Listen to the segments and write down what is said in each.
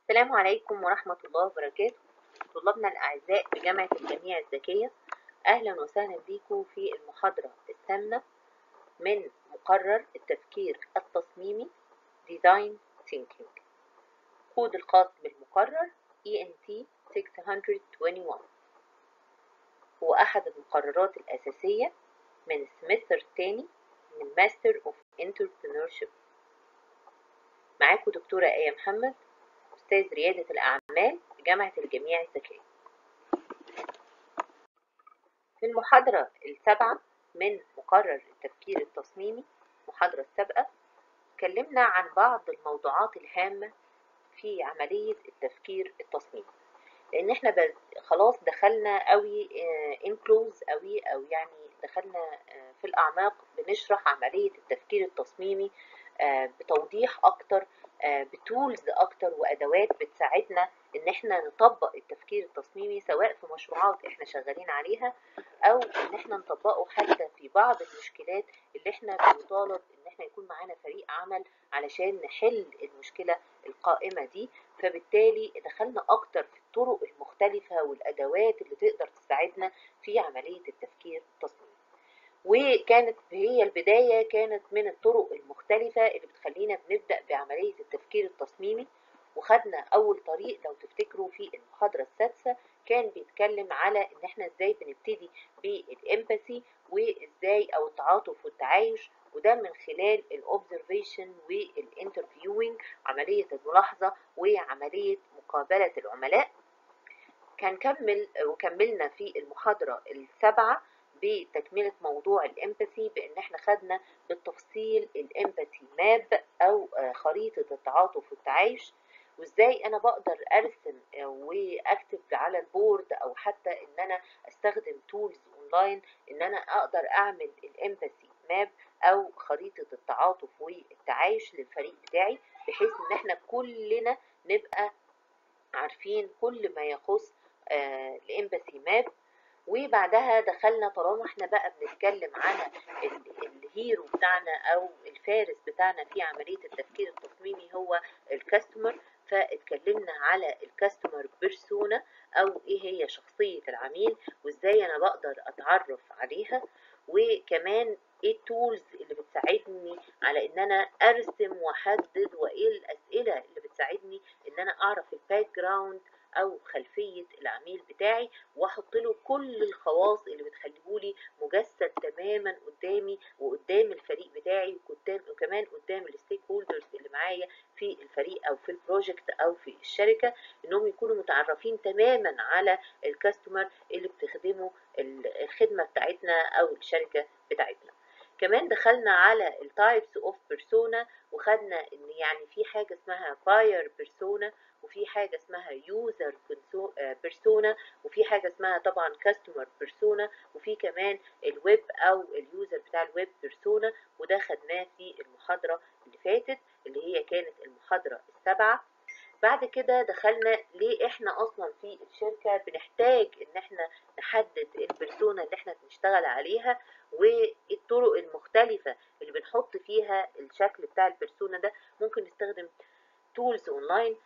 السلام عليكم ورحمة الله وبركاته طلابنا الأعزاء بجامعة الجامعة الذكية أهلا وسهلا بكم في المحاضرة الثامنة من مقرر التفكير التصميمي Design Thinking كود الخاص بالمقرر ENT 621 هو أحد المقررات الأساسية من السمستر الثاني من Master of Entrepreneurship معاكم دكتورة آية محمد أستاذ ريادة الأعمال بجامعة الجامعة الذكية في المحاضرة السابعة من مقرر التفكير التصميمي المحاضرة السابقة اتكلمنا عن بعض الموضوعات الهامة في عملية التفكير التصميمي لأن احنا بز... خلاص دخلنا قوي انكلوز قوي أو يعني دخلنا في الأعماق بنشرح عملية التفكير التصميمي بتوضيح أكتر بتولز اكتر وادوات بتساعدنا ان احنا نطبق التفكير التصميمي سواء في مشروعات احنا شغالين عليها او ان احنا نطبقه حتى في بعض المشكلات اللي احنا بنطالب ان احنا يكون معانا فريق عمل علشان نحل المشكلة القائمة دي فبالتالي دخلنا اكتر في الطرق المختلفة والادوات اللي تقدر تساعدنا في عملية التفكير التصميمي وكانت هي البداية كانت من الطرق المختلفة اللي بتخلينا بنبدأ بعملية التفكير التصميمي وخدنا أول طريق لو تفتكروا في المحاضرة السادسة كان بيتكلم على إن إحنا إزاي بنبتدي بالإمباثي وإزاي أو التعاطف والتعايش وده من خلال الأوبزرفيشن والانترفيوينج عملية الملاحظة وعملية مقابلة العملاء كان كمل وكملنا في المحاضرة السابعة بتكملة موضوع الامباثي بان احنا خدنا بالتفصيل الامباثي ماب او خريطة التعاطف والتعايش وازاي انا بقدر ارسم واكتب على البورد او حتى ان انا استخدم تولز اونلاين ان انا اقدر اعمل الامباثي ماب او خريطة التعاطف والتعايش للفريق بتاعي بحيث ان احنا كلنا نبقى عارفين كل ما يخص الامباثي ماب وبعدها دخلنا طالما احنا بقى بنتكلم على الهيرو بتاعنا او الفارس بتاعنا في عملية التفكير التصميمي هو الكاستمر فاتكلمنا على الكاستمر بيرسونا او ايه هي شخصية العميل وازاي انا بقدر اتعرف عليها وكمان ايه التولز اللي بتساعدني على ان انا ارسم واحدد وايه الاسئلة اللي بتساعدني ان انا اعرف الباك جراوند او خلفيه العميل بتاعي واحط له كل الخواص اللي بتخليهولي مجسد تماما قدامي وقدام الفريق بتاعي وكمان قدام الستيك هولدرز اللي معايا في الفريق او في البروجكت او في الشركه انهم يكونوا متعرفين تماما على الكاستمر اللي بتخدمه الخدمه بتاعتنا او الشركه بتاعتنا كمان دخلنا على التايبس اوف بيرسونا وخدنا ان يعني في حاجه اسمها باير بيرسونا وفي حاجه اسمها يوزر بيرسونا وفي حاجه اسمها طبعا كاستمر بيرسونا وفي كمان الويب او اليوزر بتاع الويب بيرسونا وده خدناه في المحاضره اللي فاتت اللي هي كانت المحاضره السابعه بعد كده دخلنا ليه احنا اصلا في الشركه بنحتاج ان احنا نحدد البرسونا اللي احنا بنشتغل عليها والطرق المختلفه اللي بنحط فيها الشكل بتاع البرسونا ده ممكن نستخدم تولز اونلاين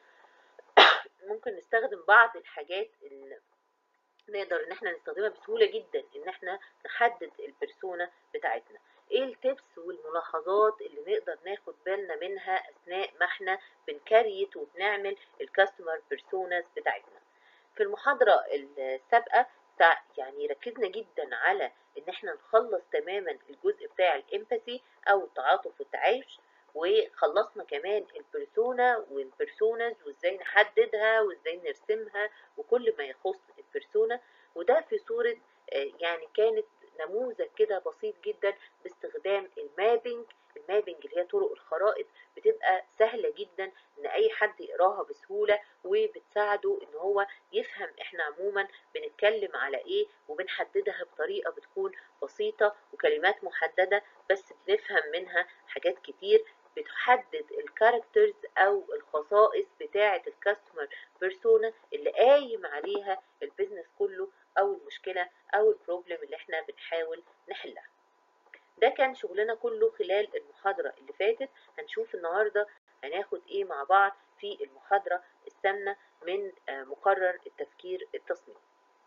ممكن نستخدم بعض الحاجات اللي نقدر ان احنا نستخدمها بسهوله جدا ان احنا نحدد البرسونا بتاعتنا ايه التبس والملاحظات اللي نقدر ناخد بالنا منها اثناء ما احنا بنكريت وبنعمل الكاستمر بيرسوناز بتاعتنا في المحاضره السابقه يعني ركزنا جدا على ان احنا نخلص تماما الجزء بتاع الامباثي او التعاطف والتعايش وخلصنا كمان البرسونا والبرسوناز وازاي نحددها وازاي نرسمها وكل ما يخص البرسونا وده في صورة يعني كانت نموذج كده بسيط جدا باستخدام المابينج المابينج اللي هي طرق الخرائط بتبقى سهلة جدا ان اي حد يقراها بسهولة وبتساعده ان هو يفهم احنا عموما بنتكلم على ايه وبنحددها بطريقة بتكون بسيطة وكلمات محددة بس بنفهم منها حاجات كتير بتحدد الكاركترز او الخصائص بتاعه الكاستمر بيرسونا اللي قايم عليها البيزنس كله او المشكله او البروبلم اللي احنا بنحاول نحلها ده كان شغلنا كله خلال المحاضره اللي فاتت هنشوف النهارده هناخد ايه مع بعض في المحاضره السمنة من مقرر التفكير التصميمي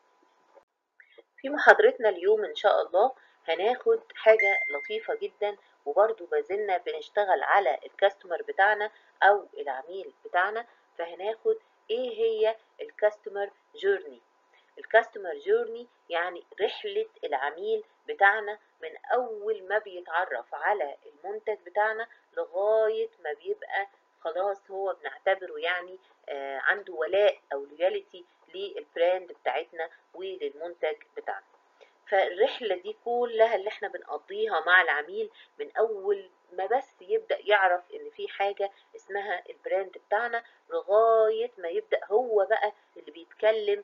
في محاضرتنا اليوم إن شاء الله هناخد حاجة لطيفة جدا وبرضو بازلنا بنشتغل على الكاستمر بتاعنا أو العميل بتاعنا فهناخد إيه هي الكاستمر جورني الكاستمر جورني يعني رحلة العميل بتاعنا من أول ما بيتعرف على المنتج بتاعنا لغاية ما بيبقى خلاص هو بنعتبره يعني آه عنده ولاء أو لويالتي للبراند بتاعتنا وللمنتج بتاعنا فالرحلة دي كلها اللي احنا بنقضيها مع العميل من أول ما بس يبدأ يعرف إن في حاجة اسمها البراند بتاعنا لغاية ما يبدأ هو بقى اللي بيتكلم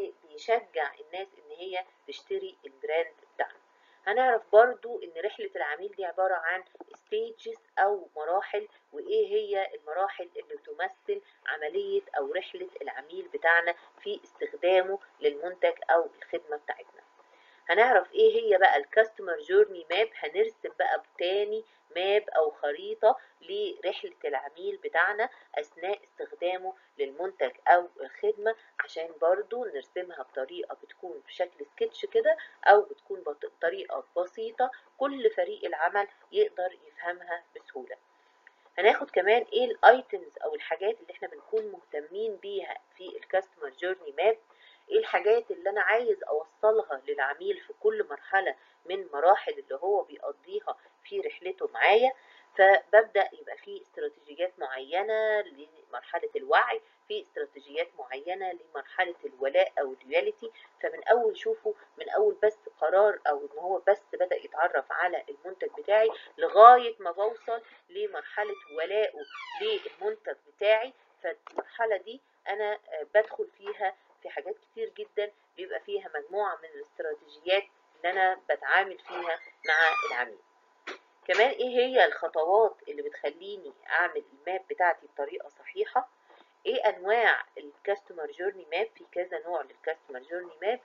وبيشجع الناس إن هي تشتري البراند بتاعنا هنعرف برضو ان رحلة العميل دي عبارة عن stages او مراحل وايه هي المراحل اللي بتمثل عملية او رحلة العميل بتاعنا في استخدامه للمنتج او الخدمة بتاعتنا هنعرف ايه هي بقى الكاستمر جورني ماب هنرسم بقى تاني ماب او خريطة لرحلة العميل بتاعنا اثناء استخدامه للمنتج او الخدمة عشان برضو نرسمها بطريقة بتكون بشكل سكتش كده او بتكون بطريقة بسيطة كل فريق العمل يقدر يفهمها بسهولة هناخد كمان ايه الايتمز او الحاجات اللي احنا بنكون مهتمين بيها في الكاستمر جورني ماب ايه الحاجات اللي انا عايز اوصلها للعميل في كل مرحلة من مراحل اللي هو بيقضيها في رحلته معايا فببدأ يبقى في استراتيجيات معينة لمرحلة الوعي في استراتيجيات معينة لمرحلة الولاء أو الرياليتي فمن أول شوفوا من أول بس قرار أو إن هو بس بدأ يتعرف على المنتج بتاعي لغاية ما بوصل لمرحلة ولائه للمنتج بتاعي فالمرحلة دي أنا بدخل فيها في حاجات كتير جدا بيبقى فيها مجموعة من الاستراتيجيات اللي أنا بتعامل فيها مع العميل كمان ايه هي الخطوات اللي بتخليني اعمل الماب بتاعتي بطريقة صحيحة ايه انواع الكاستمر جورني ماب في كذا نوع للكاستمر جورني ماب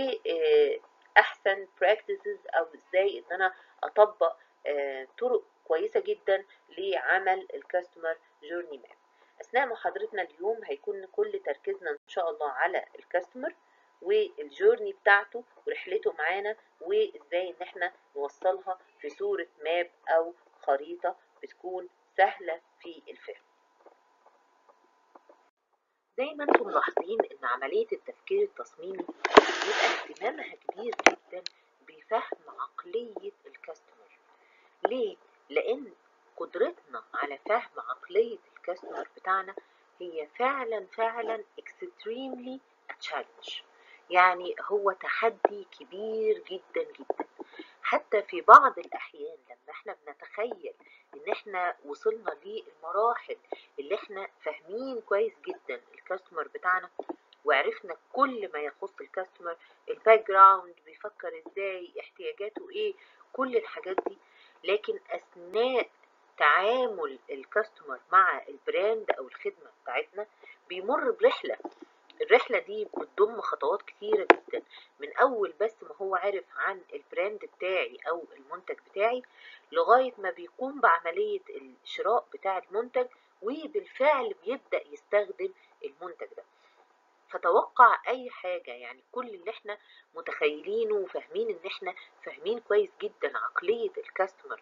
واحسن براكتسز او ازاي ان انا اطبق طرق كويسة جدا لعمل الكاستمر جورني ماب اثناء محاضرتنا اليوم هيكون كل تركيزنا ان شاء الله على الكاستمر والجورني بتاعته ورحلته معانا وازاي ان احنا نوصلها في صورة ماب او خريطة بتكون سهلة في الفهم زي ما انتم ملاحظين ان عملية التفكير التصميمي بيبقى اهتمامها كبير جدا بفهم عقلية الكاستمر ليه؟ لان قدرتنا على فهم عقلية الكاستمر بتاعنا هي فعلا فعلا extremely a challenge يعني هو تحدي كبير جدا جدا حتى في بعض الأحيان لما احنا بنتخيل ان احنا وصلنا للمراحل اللي احنا فاهمين كويس جدا الكاستمر بتاعنا وعرفنا كل ما يخص الكاستمر الباك جراوند بيفكر ازاي احتياجاته ايه كل الحاجات دي لكن اثناء تعامل الكاستمر مع البراند او الخدمه بتاعتنا بيمر برحله الرحلة دي بتضم خطوات كتيرة جدا من أول بس ما هو عارف عن البراند بتاعي أو المنتج بتاعي لغاية ما بيقوم بعملية الشراء بتاع المنتج وبالفعل بيبدأ يستخدم المنتج ده فتوقع أي حاجة يعني كل اللي احنا متخيلينه وفاهمين ان احنا فاهمين كويس جدا عقلية الكاستمر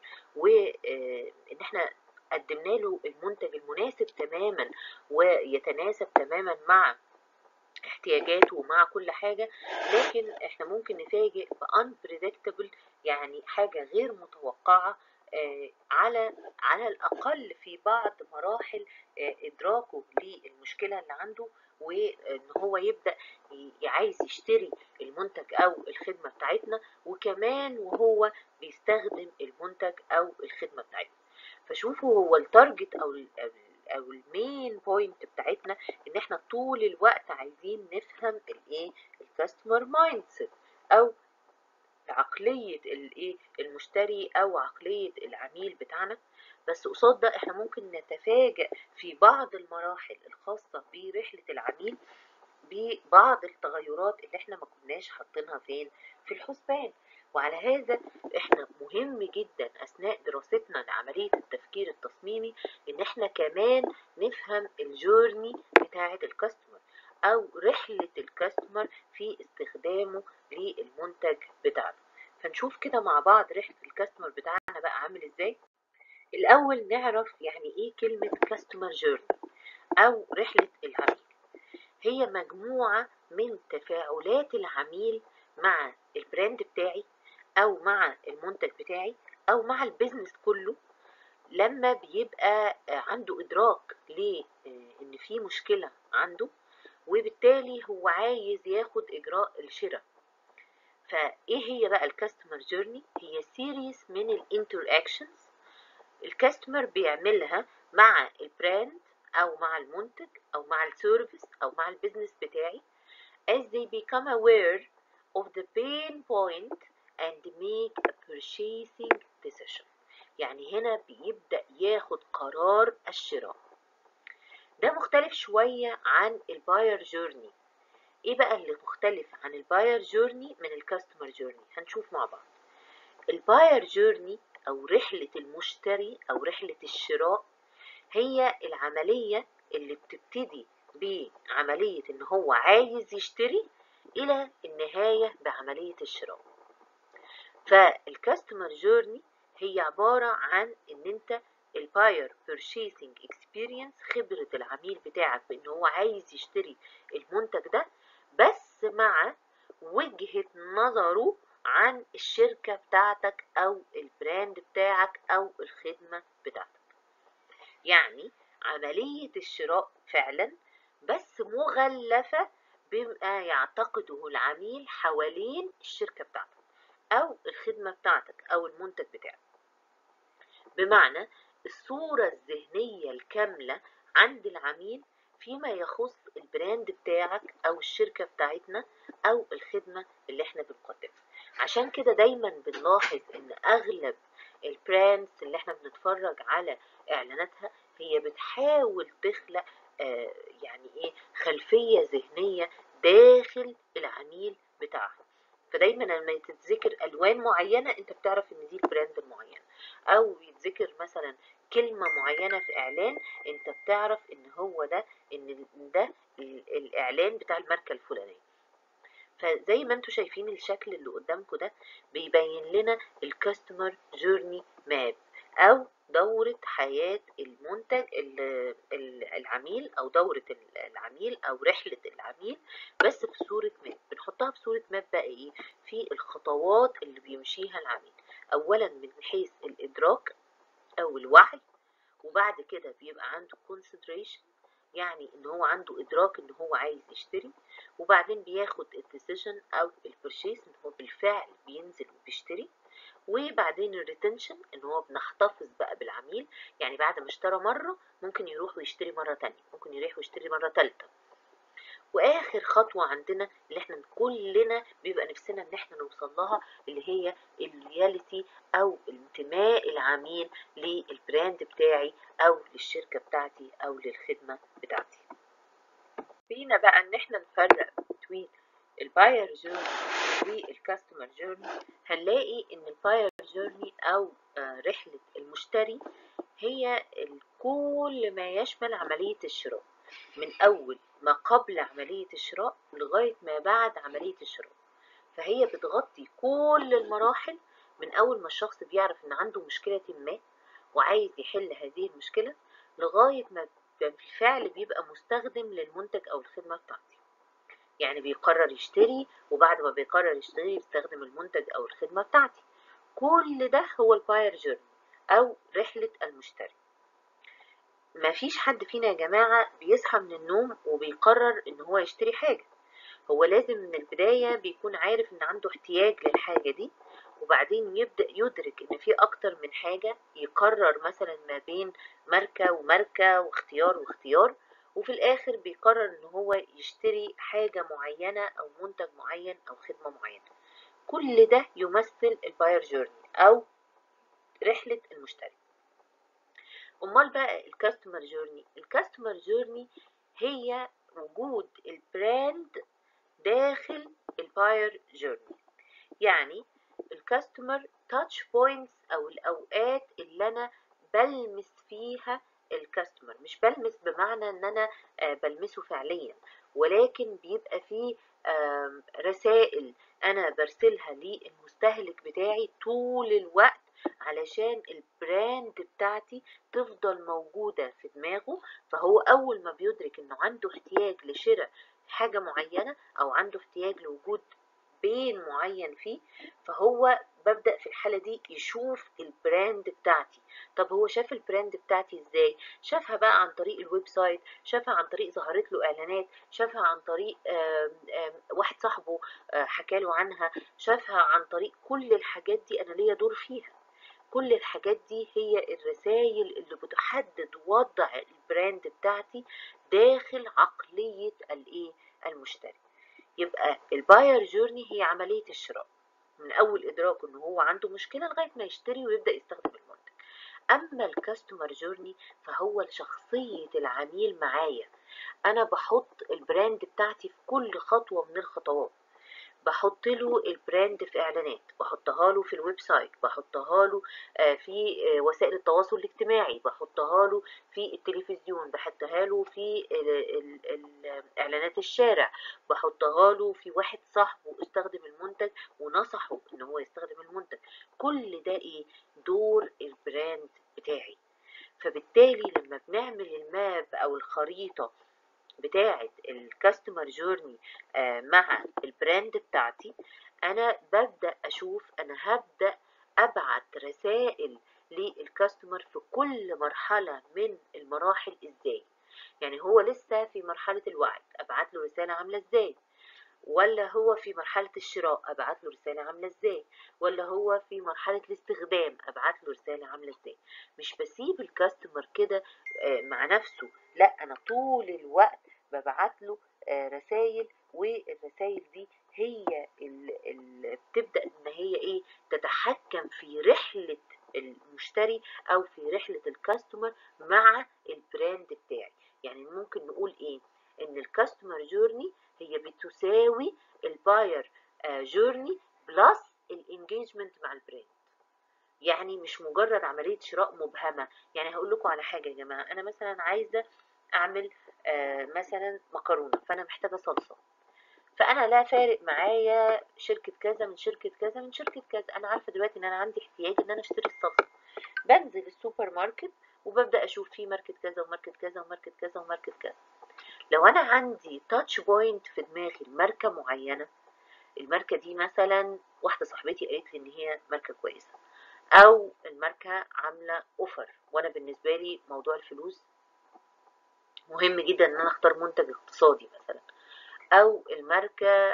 وان احنا قدمنا له المنتج المناسب تماما ويتناسب تماما مع احتياجاته ومع كل حاجة لكن احنا ممكن نفاجئ ب unpredictable يعني حاجة غير متوقعة آه على على الأقل في بعض مراحل آه إدراكه للمشكلة اللي عنده وإن هو يبدأ عايز يشتري المنتج أو الخدمة بتاعتنا وكمان وهو بيستخدم المنتج أو الخدمة بتاعتنا فشوفوا هو التارجت أو او المين بوينت بتاعتنا ان احنا طول الوقت عايزين نفهم الايه الكاستمر مايند سيت او عقليه الايه المشتري او عقليه العميل بتاعنا بس قصاد ده احنا ممكن نتفاجأ في بعض المراحل الخاصة برحلة العميل ببعض التغيرات اللي احنا ما كناش حاطينها فين في الحسبان وعلى هذا احنا مهم جدا اثناء دراستنا لعملية التفكير التصميمي ان احنا كمان نفهم الجورني بتاعة الكاستمر او رحلة الكاستمر في استخدامه للمنتج بتاعنا فنشوف كده مع بعض رحلة الكاستمر بتاعنا بقى عامل ازاي الاول نعرف يعني ايه كلمة كاستمر جيرني او رحلة العميل هي مجموعة من تفاعلات العميل مع البراند بتاعي او مع المنتج بتاعي او مع البيزنس كله لما بيبقى عنده ادراك لان في مشكلة عنده وبالتالي هو عايز ياخد اجراء الشراء فايه هي بقى الكاستمر جيرني هي سيريز من الانتر اكشنز الكاستمر بيعملها مع البراند او مع المنتج او مع السيرفيس او مع البيزنس بتاعي as they become aware of the pain point and make a purchasing decision يعني هنا بيبدأ ياخد قرار الشراء ده مختلف شوية عن الباير جورني ايه بقى اللي مختلف عن الباير جورني من الكاستمر جورني هنشوف مع بعض الباير جورني او رحلة المشتري او رحلة الشراء هي العملية اللي بتبتدي بعملية ان هو عايز يشتري الى النهاية بعملية الشراء فالكاستمر جورني هي عبارة عن ان انت الباير purchasing experience خبرة العميل بتاعك بان هو عايز يشتري المنتج ده بس مع وجهة نظره عن الشركة بتاعتك او البراند بتاعك او الخدمة بتاعتك يعني عملية الشراء فعلا بس مغلفة بما يعتقده العميل حوالين الشركة بتاعتك أو الخدمة بتاعتك أو المنتج بتاعك بمعنى الصورة الذهنية الكاملة عند العميل فيما يخص البراند بتاعك أو الشركة بتاعتنا أو الخدمة اللي احنا بنقدمها عشان كده دايما بنلاحظ ان اغلب البراندز اللي احنا بنتفرج على اعلاناتها هي بتحاول تخلق آه يعني ايه خلفية ذهنية داخل العميل بتاعها فدايما لما تتذكر الوان معينة انت بتعرف ان دي البراند المعين او يتذكر مثلا كلمة معينة في اعلان انت بتعرف ان هو ده ان ده الاعلان بتاع الماركة الفلانية فزي ما انتم شايفين الشكل اللي قدامكم ده بيبين لنا الكاستمر جورني ماب او دورة حياة المنتج العميل او دورة العميل او رحلة العميل بس في صورة ماب بنحطها في صورة ماب بقى ايه في الخطوات اللي بيمشيها العميل اولا من حيث الادراك او الوعي وبعد كده بيبقى عنده concentration يعني ان هو عنده ادراك ان هو عايز يشتري وبعدين بياخد الديسيجن او البرشيس ان هو بالفعل بينزل وبيشتري وبعدين الريتنشن ان هو بنحتفظ بقى بالعميل يعني بعد ما اشترى مره ممكن يروح ويشتري مره تانية ممكن يروح ويشتري مره تالتة واخر خطوه عندنا اللي احنا كلنا بيبقى نفسنا ان احنا نوصل لها اللي هي اللويالتي او انتماء العميل للبراند بتاعي او للشركه بتاعتي او للخدمه بتاعتي فينا بقى ان احنا نفرق بين الباير جيرني والكاستمر جيرني هنلاقي ان الباير جيرني او رحله المشتري هي كل ما يشمل عمليه الشراء من اول ما قبل عملية الشراء لغاية ما بعد عملية الشراء فهي بتغطي كل المراحل من أول ما الشخص بيعرف إن عنده مشكلة ما وعايز يحل هذه المشكلة لغاية ما بالفعل بيبقى مستخدم للمنتج أو الخدمة بتاعتي يعني بيقرر يشتري وبعد ما بيقرر يشتري يستخدم المنتج أو الخدمة بتاعتي كل ده هو الباير جيرني أو رحلة المشتري ما فيش حد فينا يا جماعة بيصحى من النوم وبيقرر ان هو يشتري حاجة هو لازم من البداية بيكون عارف ان عنده احتياج للحاجة دي وبعدين يبدأ يدرك ان في اكتر من حاجة يقرر مثلا ما بين ماركة وماركة واختيار واختيار وفي الاخر بيقرر ان هو يشتري حاجة معينة او منتج معين او خدمة معينة كل ده يمثل الباير جيرني او رحلة المشتري امال بقى الكاستمر جيرني الكاستمر جيرني هي وجود البراند داخل الباير جيرني يعني الكاستمر تاتش بوينتس او الاوقات اللي انا بلمس فيها الكاستمر مش بلمس بمعنى ان انا آه، بلمسه فعليا ولكن بيبقى فيه آم، رسائل انا برسلها للمستهلك بتاعي طول الوقت علشان البراند بتاعتي تفضل موجودة في دماغه فهو أول ما بيدرك إنه عنده احتياج لشراء حاجة معينة أو عنده احتياج لوجود بين معين فيه فهو ببدأ في الحالة دي يشوف البراند بتاعتي طب هو شاف البراند بتاعتي ازاي شافها بقى عن طريق الويب سايت شافها عن طريق ظهرت له اعلانات شافها عن طريق آم، آم، واحد صاحبه آه، حكاله عنها شافها عن طريق كل الحاجات دي انا ليا دور فيها كل الحاجات دي هي الرسائل اللي بتحدد وضع البراند بتاعتي داخل عقلية الايه المشتري يبقى الباير جورني هي عملية الشراء من اول ادراكه ان هو عنده مشكلة لغاية ما يشتري ويبدأ يستخدم المنتج اما الكاستمر جورني فهو شخصية العميل معايا انا بحط البراند بتاعتي في كل خطوة من الخطوات بحط له البراند في اعلانات بحطها له في الويب سايت بحطها له آه، في آه، وسائل التواصل الاجتماعي بحطها له في التلفزيون بحطها له في ال- ال- ال- اعلانات الشارع بحطها له في واحد صاحبه استخدم المنتج ونصحه ان هو يستخدم المنتج كل ده ايه دور البراند بتاعي فبالتالي لما بنعمل الماب او الخريطة بتاعة الكاستمر جورني مع البراند بتاعتي انا ببدأ اشوف انا هبدأ ابعت رسائل للكاستمر في كل مرحلة من المراحل ازاي يعني هو لسه في مرحلة الوعي ابعت له رسالة عاملة ازاي ولا هو في مرحلة الشراء ابعت له رسالة عاملة ازاي ولا هو في مرحلة الاستخدام ابعت له رسالة عاملة ازاي مش بسيب الكاستمر كده آه، مع نفسه لا انا طول الوقت ببعت له رسائل والرسائل دي هي اللي بتبدأ ان هي ايه تتحكم في رحلة المشتري او في رحلة الكاستمر مع البراند بتاعي يعني ممكن نقول ايه ان الكاستمر جورني هي بتساوي الباير جورني بلس الانجيجمنت مع البراند يعني مش مجرد عملية شراء مبهمة يعني هقول لكم على حاجة يا جماعة أنا مثلا عايزة أعمل آه مثلا مكرونة فأنا محتاجة صلصة فأنا لا فارق معايا شركة كذا من شركة كذا من شركة كذا أنا عارفة دلوقتي إن أنا عندي احتياج إن أنا أشتري الصلصة بنزل السوبر ماركت وببدأ أشوف في ماركت كذا وماركت كذا وماركت كذا وماركت كذا لو أنا عندي تاتش بوينت في دماغي الماركة معينة الماركة دي مثلا واحدة صاحبتي قالت لي إن هي ماركة كويسة او الماركه عامله اوفر وانا بالنسبه لي موضوع الفلوس مهم جدا ان انا اختار منتج اقتصادي مثلا او الماركه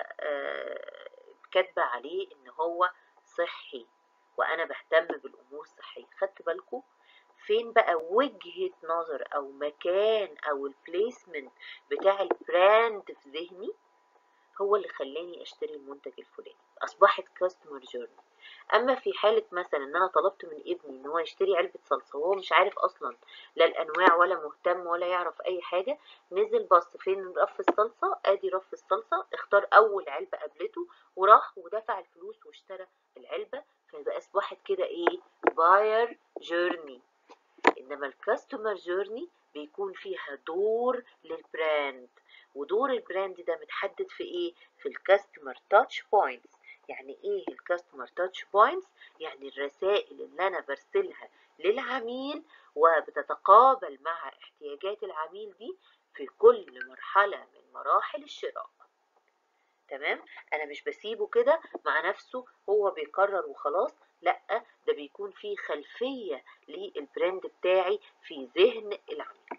كاتبه عليه ان هو صحي وانا بهتم بالامور الصحيه خدت بالكم فين بقى وجهة نظر او مكان او البليسمنت بتاع البراند في ذهني هو اللي خلاني اشتري المنتج الفلاني اصبحت كاستمر جورني اما في حالة مثلا ان انا طلبت من ابني ان هو يشتري علبة صلصة وهو مش عارف اصلا لا الانواع ولا مهتم ولا يعرف اي حاجة نزل بص فين رف الصلصة ادي رف الصلصة اختار اول علبة قابلته وراح ودفع الفلوس واشترى العلبة فيبقى اصبحت كده ايه باير جورني انما الكاستمر جورني بيكون فيها دور للبراند ودور البراند ده متحدد في ايه في الكاستمر تاتش بوينتس يعني ايه الكاستمر تاتش بوينتس يعني الرسائل اللي انا برسلها للعميل وبتتقابل مع احتياجات العميل دي في كل مرحلة من مراحل الشراء تمام انا مش بسيبه كده مع نفسه هو بيقرر وخلاص لا ده بيكون في خلفية للبراند بتاعي في ذهن العميل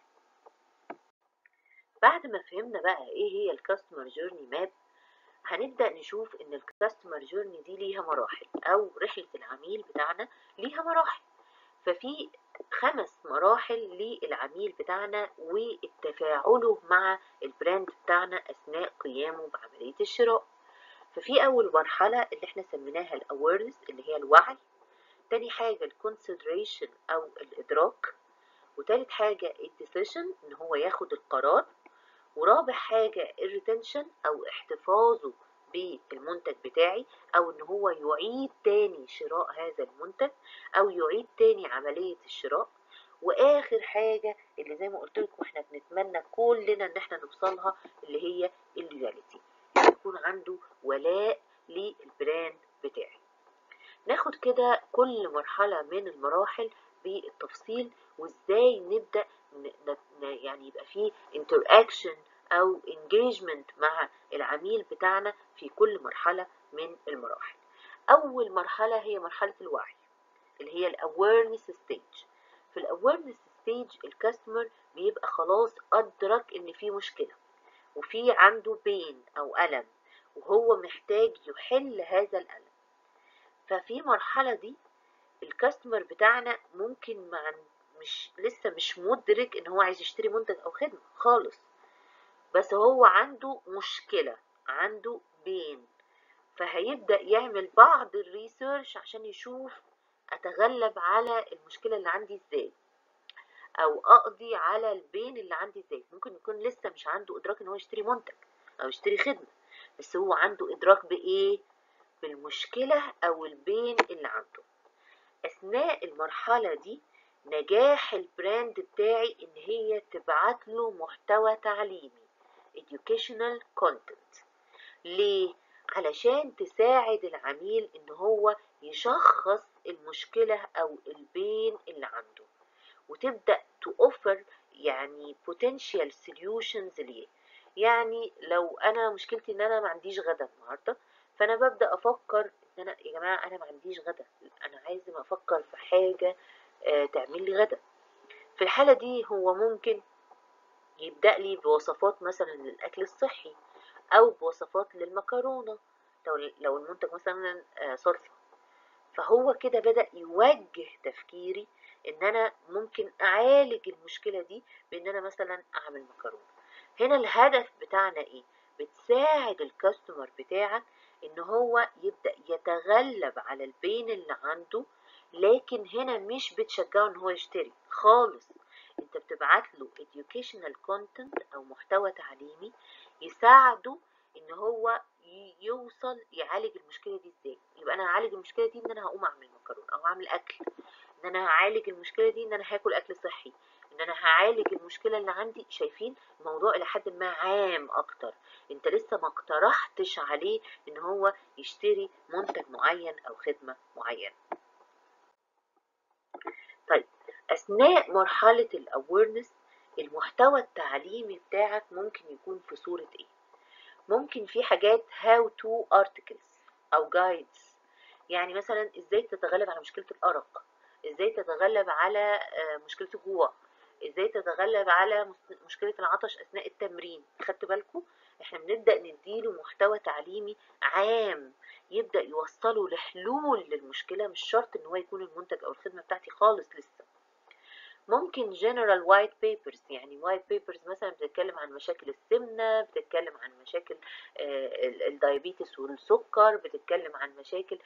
بعد ما فهمنا بقى ايه هي الكاستمر جورني ماب هنبدأ نشوف ان الكاستمر جورني دي ليها مراحل او رحلة العميل بتاعنا ليها مراحل ففي خمس مراحل للعميل بتاعنا وتفاعله مع البراند بتاعنا اثناء قيامه بعملية الشراء ففي اول مرحلة اللي احنا سميناها الاويرنس اللي هي الوعي تاني حاجة الكونسيدريشن او الادراك وتالت حاجة الديسيشن ان هو ياخد القرار ورابع حاجة الريتنشن أو احتفاظه بالمنتج بتاعي أو إن هو يعيد تاني شراء هذا المنتج أو يعيد تاني عملية الشراء واخر حاجه اللي زي ما قلت لكم احنا بنتمنى كلنا ان احنا نوصلها اللي هي اللويالتي يكون عنده ولاء للبراند بتاعي ناخد كده كل مرحله من المراحل بالتفصيل وازاي نبدا يعني يبقى فيه interaction او engagement مع العميل بتاعنا في كل مرحله من المراحل اول مرحله هي مرحله الوعي اللي هي الاويرنس ستيج في الاويرنس ستيج الكاستمر بيبقى خلاص ادرك ان في مشكله وفي عنده بين او الم وهو محتاج يحل هذا الالم ففي مرحله دي الكاستمر بتاعنا ممكن مع مش لسه مش مدرك ان هو عايز يشتري منتج او خدمه خالص بس هو عنده مشكله عنده بين فهيبدا يعمل بعض الريسيرش عشان يشوف اتغلب على المشكله اللي عندي ازاي او اقضي على البين اللي عندي ازاي ممكن يكون لسه مش عنده ادراك ان هو يشتري منتج او يشتري خدمه بس هو عنده ادراك بايه بالمشكله او البين اللي عنده اثناء المرحله دي نجاح البراند بتاعي ان هي تبعت له محتوى تعليمي educational content ليه علشان تساعد العميل ان هو يشخص المشكلة او البين اللي عنده وتبدأ تأوفر يعني potential solutions ليه يعني لو انا مشكلتي ان انا ما عنديش غدا النهارده فانا ببدا افكر ان انا يا جماعه انا ما عنديش غدا انا عايز افكر في حاجه آه تعمل لي غدا في الحاله دي هو ممكن يبدا لي بوصفات مثلا للاكل الصحي او بوصفات للمكرونه لو لو المنتج مثلا آه صلصه فهو كده بدا يوجه تفكيري ان انا ممكن اعالج المشكله دي بان انا مثلا اعمل مكرونه هنا الهدف بتاعنا ايه بتساعد الكاستمر بتاعك ان هو يبدا يتغلب على البين اللي عنده لكن هنا مش بتشجعه ان هو يشتري خالص انت بتبعت له educational content او محتوى تعليمي يساعده ان هو يوصل يعالج المشكله دي ازاي يبقى انا هعالج المشكله دي ان انا هقوم اعمل مكرونه او اعمل اكل ان انا هعالج المشكله دي ان انا هاكل اكل صحي ان انا هعالج المشكله اللي عندي شايفين الموضوع الى حد ما عام اكتر انت لسه ما اقترحتش عليه ان هو يشتري منتج معين او خدمه معينه طيب اثناء مرحله الاويرنس المحتوى التعليمي بتاعك ممكن يكون في صوره ايه ممكن في حاجات how to articles او guides يعني مثلا ازاي تتغلب على مشكله الارق ازاي تتغلب على مشكله الجوع ازاي تتغلب على مشكله العطش اثناء التمرين خدت بالكم احنا بنبدا نديله محتوى تعليمي عام يبدا يوصله لحلول للمشكله مش شرط ان هو يكون المنتج او الخدمه بتاعتي خالص لسه ممكن general white papers يعني white papers مثلا بتتكلم عن مشاكل السمنة بتتكلم عن مشاكل الدايابيتس والسكر بتتكلم عن مشاكل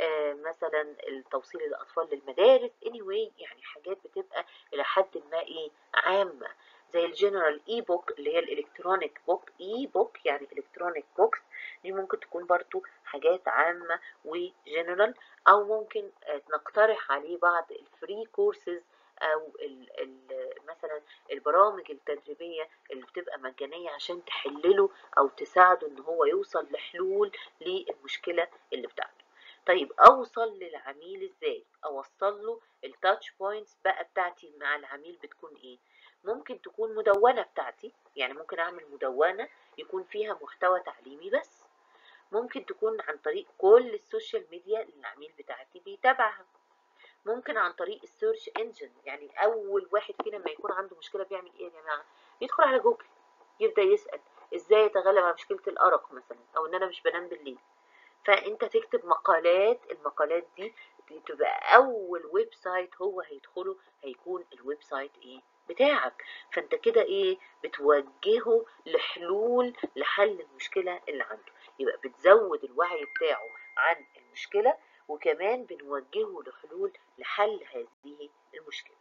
مثلا توصيل الأطفال للمدارس anyway يعني حاجات بتبقى إلى حد ما إيه عامة زي الجنرال اي بوك اللي هي الالكترونيك بوك اي بوك يعني الكترونيك بوكس دي ممكن تكون برضو حاجات عامة وجنرال او ممكن نقترح عليه بعض الفري كورسز او ال ال مثلا البرامج التدريبيه اللي بتبقى مجانيه عشان تحلله او تساعده ان هو يوصل لحلول للمشكله اللي بتاعته طيب اوصل للعميل ازاي اوصل له التاتش بوينتس بقى بتاعتي مع العميل بتكون ايه ممكن تكون مدونه بتاعتي يعني ممكن اعمل مدونه يكون فيها محتوى تعليمي بس ممكن تكون عن طريق كل السوشيال ميديا اللي العميل بتاعتي بيتابعها ممكن عن طريق السيرش انجن يعني اول واحد فينا لما يكون عنده مشكله بيعمل ايه يا جماعه يدخل على جوجل يبدا يسال ازاي اتغلب على مشكله الارق مثلا او ان انا مش بنام بالليل فانت تكتب مقالات المقالات دي تبقى اول ويب سايت هو هيدخله هيكون الويب سايت ايه بتاعك فانت كده ايه بتوجهه لحلول لحل المشكله اللي عنده يبقى بتزود الوعي بتاعه عن المشكله وكمان بنوجهه لحلول لحل هذه المشكلة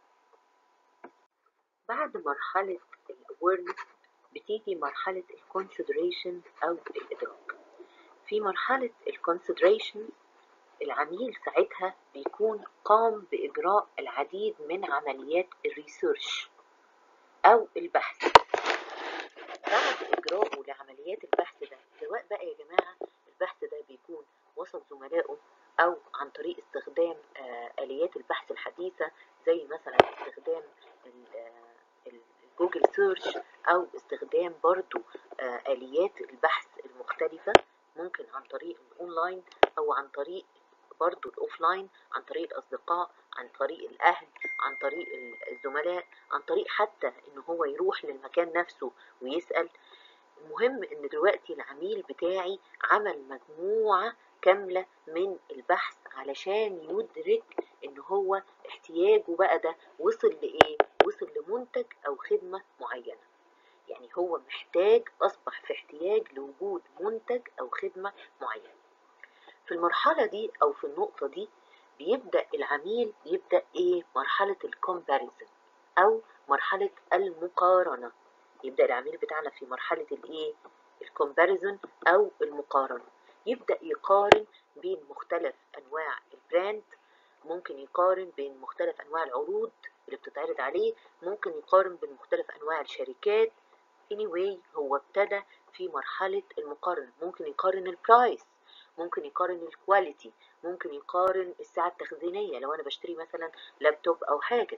بعد مرحلة الأويرنس بتيجي مرحلة الكونسيدريشن أو الإدراك في مرحلة الكونسيدريشن العميل ساعتها بيكون قام بإجراء العديد من عمليات الريسيرش أو البحث بعد إجراءه لعمليات البحث ده سواء بقى يا جماعة البحث ده بيكون وسط زملائه أو عن طريق استخدام آه، آليات البحث الحديثة زي مثلا استخدام ال- آه، الجوجل سيرش أو استخدام برضو آه، آليات البحث المختلفة ممكن عن طريق الأونلاين أو عن طريق برضو الأوفلاين عن طريق الأصدقاء عن طريق الأهل عن طريق الزملاء عن طريق حتى إن هو يروح للمكان نفسه ويسأل المهم إن دلوقتي العميل بتاعي عمل مجموعة كاملة من البحث علشان يدرك إن هو احتياجه بقى ده وصل لإيه؟ وصل لمنتج أو خدمة معينة يعني هو محتاج أصبح في احتياج لوجود منتج أو خدمة معينة في المرحلة دي أو في النقطة دي بيبدأ العميل يبدأ إيه مرحلة الكومباريزن أو مرحلة المقارنة يبدأ العميل بتاعنا في مرحلة الإيه الكومباريزن أو المقارنة يبدأ يقارن بين مختلف أنواع البراند ممكن يقارن بين مختلف أنواع العروض اللي بتتعرض عليه ممكن يقارن بين مختلف أنواع الشركات anyway هو ابتدى في مرحلة المقارنة ممكن يقارن البرايس ممكن يقارن الكواليتي ممكن يقارن الساعة التخزينية لو أنا بشتري مثلا لابتوب أو حاجة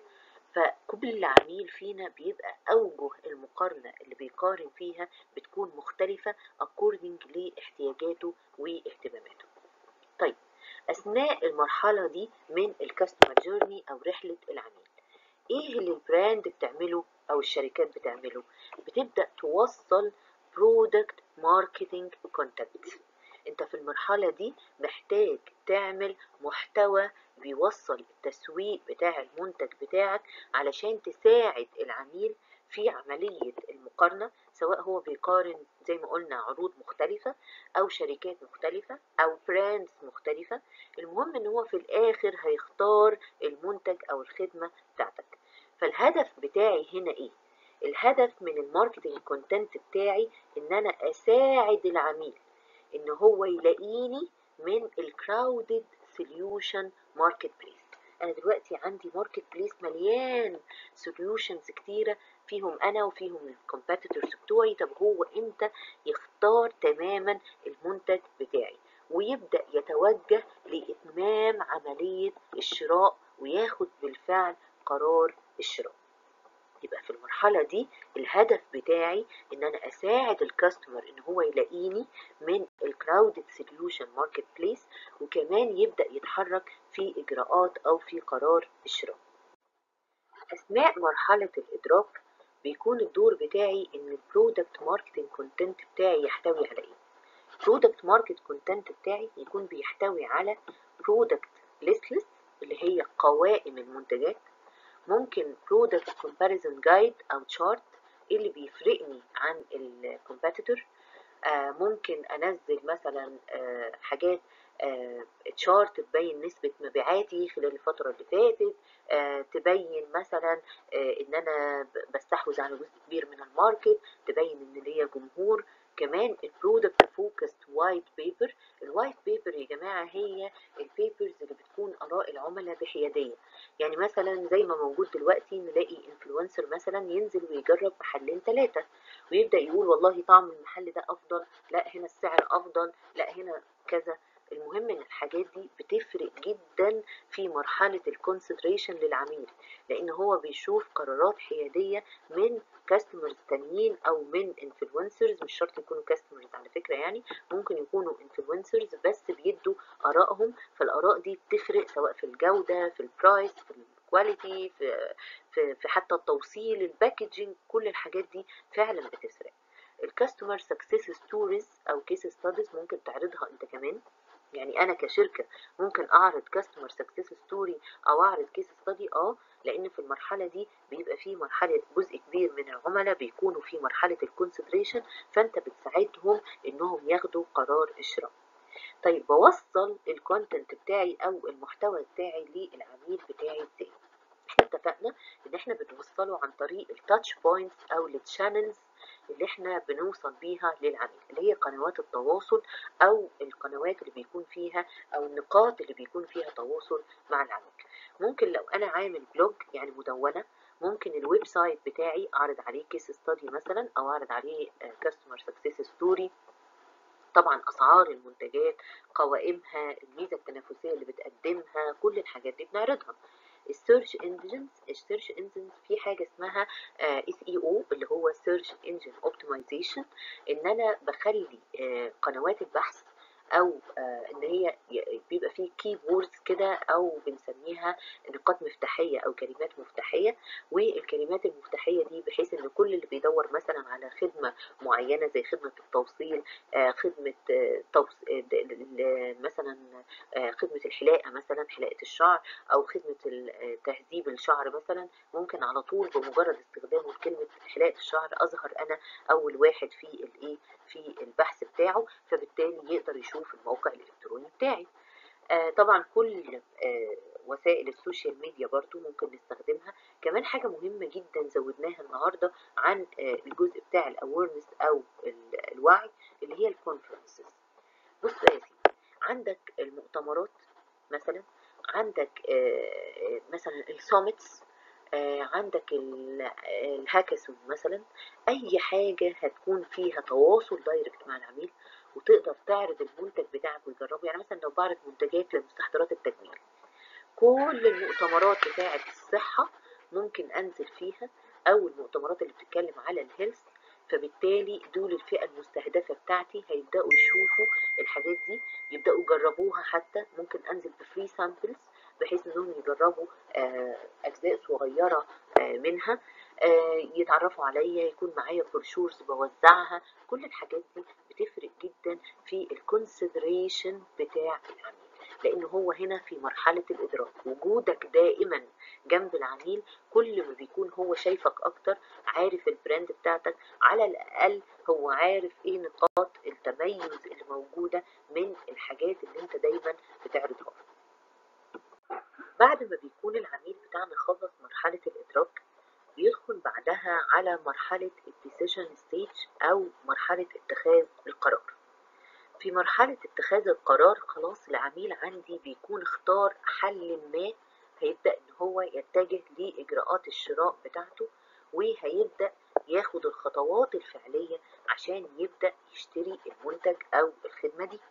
فكل عميل فينا بيبقى أوجه المقارنة اللي بيقارن فيها بتكون مختلفة according لاحتياجاته واهتماماته طيب أثناء المرحلة دي من الكاستمر جيرني أو رحلة العميل إيه اللي البراند بتعمله أو الشركات بتعمله بتبدأ توصل برودكت ماركتنج كونتنت انت في المرحلة دي محتاج تعمل محتوى بيوصل التسويق بتاع المنتج بتاعك علشان تساعد العميل في عملية المقارنة سواء هو بيقارن زي ما قلنا عروض مختلفة أو شركات مختلفة أو براندز مختلفة المهم إن هو في الآخر هيختار المنتج أو الخدمة بتاعتك فالهدف بتاعي هنا إيه؟ الهدف من الماركتنج كونتنت بتاعي إن أنا أساعد العميل ان هو يلاقيني من الكراودد سوليوشن ماركت بليس انا دلوقتي عندي ماركت بليس مليان سوليوشنز كتيره فيهم انا وفيهم الكومبيتيتورز بتوعي طب هو امتى يختار تماما المنتج بتاعي ويبدا يتوجه لاتمام عمليه الشراء وياخد بالفعل قرار الشراء يبقى في المرحلة دي الهدف بتاعي ان انا اساعد الكاستمر ان هو يلاقيني من الكراودد سوليوشن ماركت بليس وكمان يبدأ يتحرك في اجراءات او في قرار الشراء اثناء مرحلة الادراك بيكون الدور بتاعي ان البرودكت ماركتنج كونتنت بتاعي يحتوي على ايه برودكت ماركت كونتنت بتاعي يكون بيحتوي على برودكت ليست اللي هي قوائم المنتجات ممكن برودكت كومباريزون جايد او تشارت ايه اللي بيفرقني عن الكومبيتيتور آه ممكن انزل مثلا آه حاجات تشارت تبين نسبة مبيعاتي خلال الفترة اللي فاتت آه تبين مثلا آه ان انا بستحوذ على جزء كبير من الماركت تبين ان ليا جمهور كمان البرودكت فوكست وايت بيبر الوايت بيبر يا جماعه هي البيبرز اللي بتكون اراء العملاء بحياديه يعني مثلا زي ما موجود دلوقتي نلاقي انفلونسر مثلا ينزل ويجرب محلين ثلاثه ويبدا يقول والله طعم المحل ده افضل لا هنا السعر افضل لا هنا كذا المهم ان الحاجات دي بتفرق جدا في مرحله الكونسيدريشن للعميل لان هو بيشوف قرارات حياديه من كاستمرز تانيين او من انفلونسرز مش شرط يكونوا كاستمرز على فكره يعني ممكن يكونوا انفلونسرز بس بيدوا ارائهم فالاراء دي بتفرق سواء في الجوده في البرايس في الكواليتي في, في, في حتى التوصيل الباكجينج كل الحاجات دي فعلا بتفرق الكاستمر سكسس ستوريز او كيس ستاديز ممكن تعرضها انت كمان يعني انا كشركه ممكن اعرض كاستمر سكسس ستوري او اعرض كيس ستادي اه لان في المرحله دي بيبقى في مرحله جزء كبير من العملاء بيكونوا في مرحله الكونسيدريشن فانت بتساعدهم انهم ياخدوا قرار الشراء طيب بوصل الكونتنت بتاعي او المحتوى بتاعي للعميل بتاعي ازاي احنا اتفقنا ان احنا بنوصله عن طريق التاتش بوينتس او التشانلز اللي احنا بنوصل بيها للعميل اللي هي قنوات التواصل او القنوات اللي بيكون فيها او النقاط اللي بيكون فيها تواصل مع العميل ممكن لو انا عامل بلوج يعني مدونه ممكن الويب سايت بتاعي اعرض عليه كيس ستادي مثلا او اعرض عليه كاستمر سكسس ستوري طبعا اسعار المنتجات قوائمها الميزه التنافسيه اللي بتقدمها كل الحاجات دي بنعرضها السيرش انجنز السيرش انجنز في حاجه اسمها اس اي او اللي هو سيرش انجن اوبتمايزيشن ان انا بخلي آه قنوات البحث او آه ان هي بيبقى فيه كي ووردز كده او بنسميها نقاط مفتاحيه او كلمات مفتاحيه والكلمات المفتاحيه دي بحيث ان كل اللي بيدور مثلا على خدمه معينه زي خدمه التوصيل آه خدمه توص... مثلا خدمه الحلاقه مثلا حلاقه الشعر او خدمه تهذيب الشعر مثلا ممكن على طول بمجرد استخدامه لكلمه حلاقه الشعر اظهر انا اول واحد في الايه في البحث بتاعه فبالتالي يقدر يشوف الموقع الالكتروني بتاعي آه طبعا كل آه وسائل السوشيال ميديا برضو ممكن نستخدمها كمان حاجة مهمة جدا زودناها النهاردة عن آه الجزء بتاع الاويرنس او الوعي اللي هي الكونفرنسز بص يا سيدي عندك المؤتمرات مثلا عندك مثلا السوميتس عندك الهاكاثون مثلا اي حاجة هتكون فيها تواصل دايركت مع العميل وتقدر تعرض المنتج بتاعك ويجربه يعني مثلا لو بعرض منتجات لمستحضرات التجميل كل المؤتمرات بتاعة الصحة ممكن انزل فيها او المؤتمرات اللي بتتكلم على الهيلث فبالتالي دول الفئة المستهدفة بتاعتي هيبدأوا يشوفوا الحاجات دي يبدأوا يجربوها حتى ممكن انزل بفري سامبلز بحيث انهم يجربوا اجزاء صغيرة منها يتعرفوا عليا يكون معايا بروشورز بوزعها كل الحاجات دي بتفرق جدا في الكونسيدريشن بتاع العميل لان هو هنا في مرحلة الادراك وجودك دائما جنب العميل كل ما بيكون هو شايفك اكتر عارف البراند بتاعتك على الاقل هو عارف ايه نقاط التميز اللي موجودة من الحاجات اللي انت دايما بتعرضها بعد ما بيكون العميل بتاعنا خلص مرحلة الادراك بيدخل بعدها على مرحلة الديسيجن ستيج أو مرحلة اتخاذ القرار في مرحلة اتخاذ القرار خلاص العميل عندي بيكون اختار حل ما هيبدأ ان هو يتجه لإجراءات الشراء بتاعته وهيبدأ ياخد الخطوات الفعلية عشان يبدأ يشتري المنتج أو الخدمة دي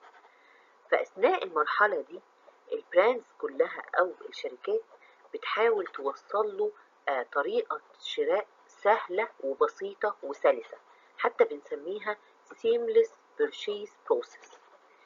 فأثناء المرحلة دي البراندز كلها أو الشركات بتحاول توصل له آه طريقة شراء سهلة وبسيطة وسلسة حتى بنسميها seamless purchase process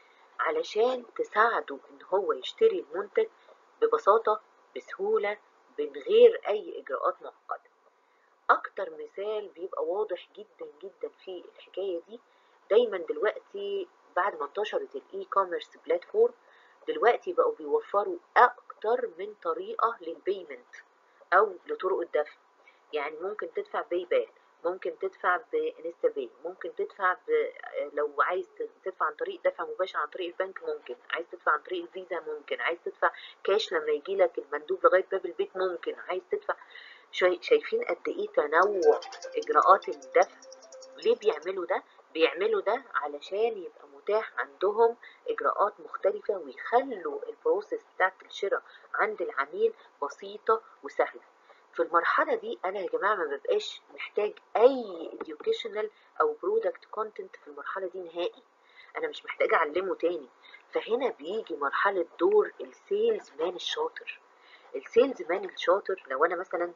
علشان تساعده ان هو يشتري المنتج ببساطة بسهولة من غير اي اجراءات معقدة اكتر مثال بيبقى واضح جدا جدا في الحكاية دي دايما دلوقتي بعد ما انتشرت الاي كوميرس بلاتفورم دلوقتي بقوا بيوفروا اكتر من طريقة للبيمنت او لطرق الدفع يعني ممكن تدفع باي بال ممكن تدفع بانستا باي ممكن تدفع ب... لو عايز تدفع عن طريق دفع مباشر عن طريق البنك ممكن عايز تدفع عن طريق الفيزا ممكن عايز تدفع كاش لما يجي لك المندوب لغايه باب البيت ممكن عايز تدفع شايفين قد ايه تنوع اجراءات الدفع ليه بيعملوا ده بيعملوا ده علشان يبقى متاح عندهم اجراءات مختلفه ويخلوا البروسيس بتاعت الشراء عند العميل بسيطه وسهله في المرحله دي انا يا جماعه ما ببقاش محتاج اي educational او برودكت كونتنت في المرحله دي نهائي انا مش محتاج اعلمه تاني فهنا بيجي مرحله دور السيلز مان الشاطر السيلز مان الشاطر لو انا مثلا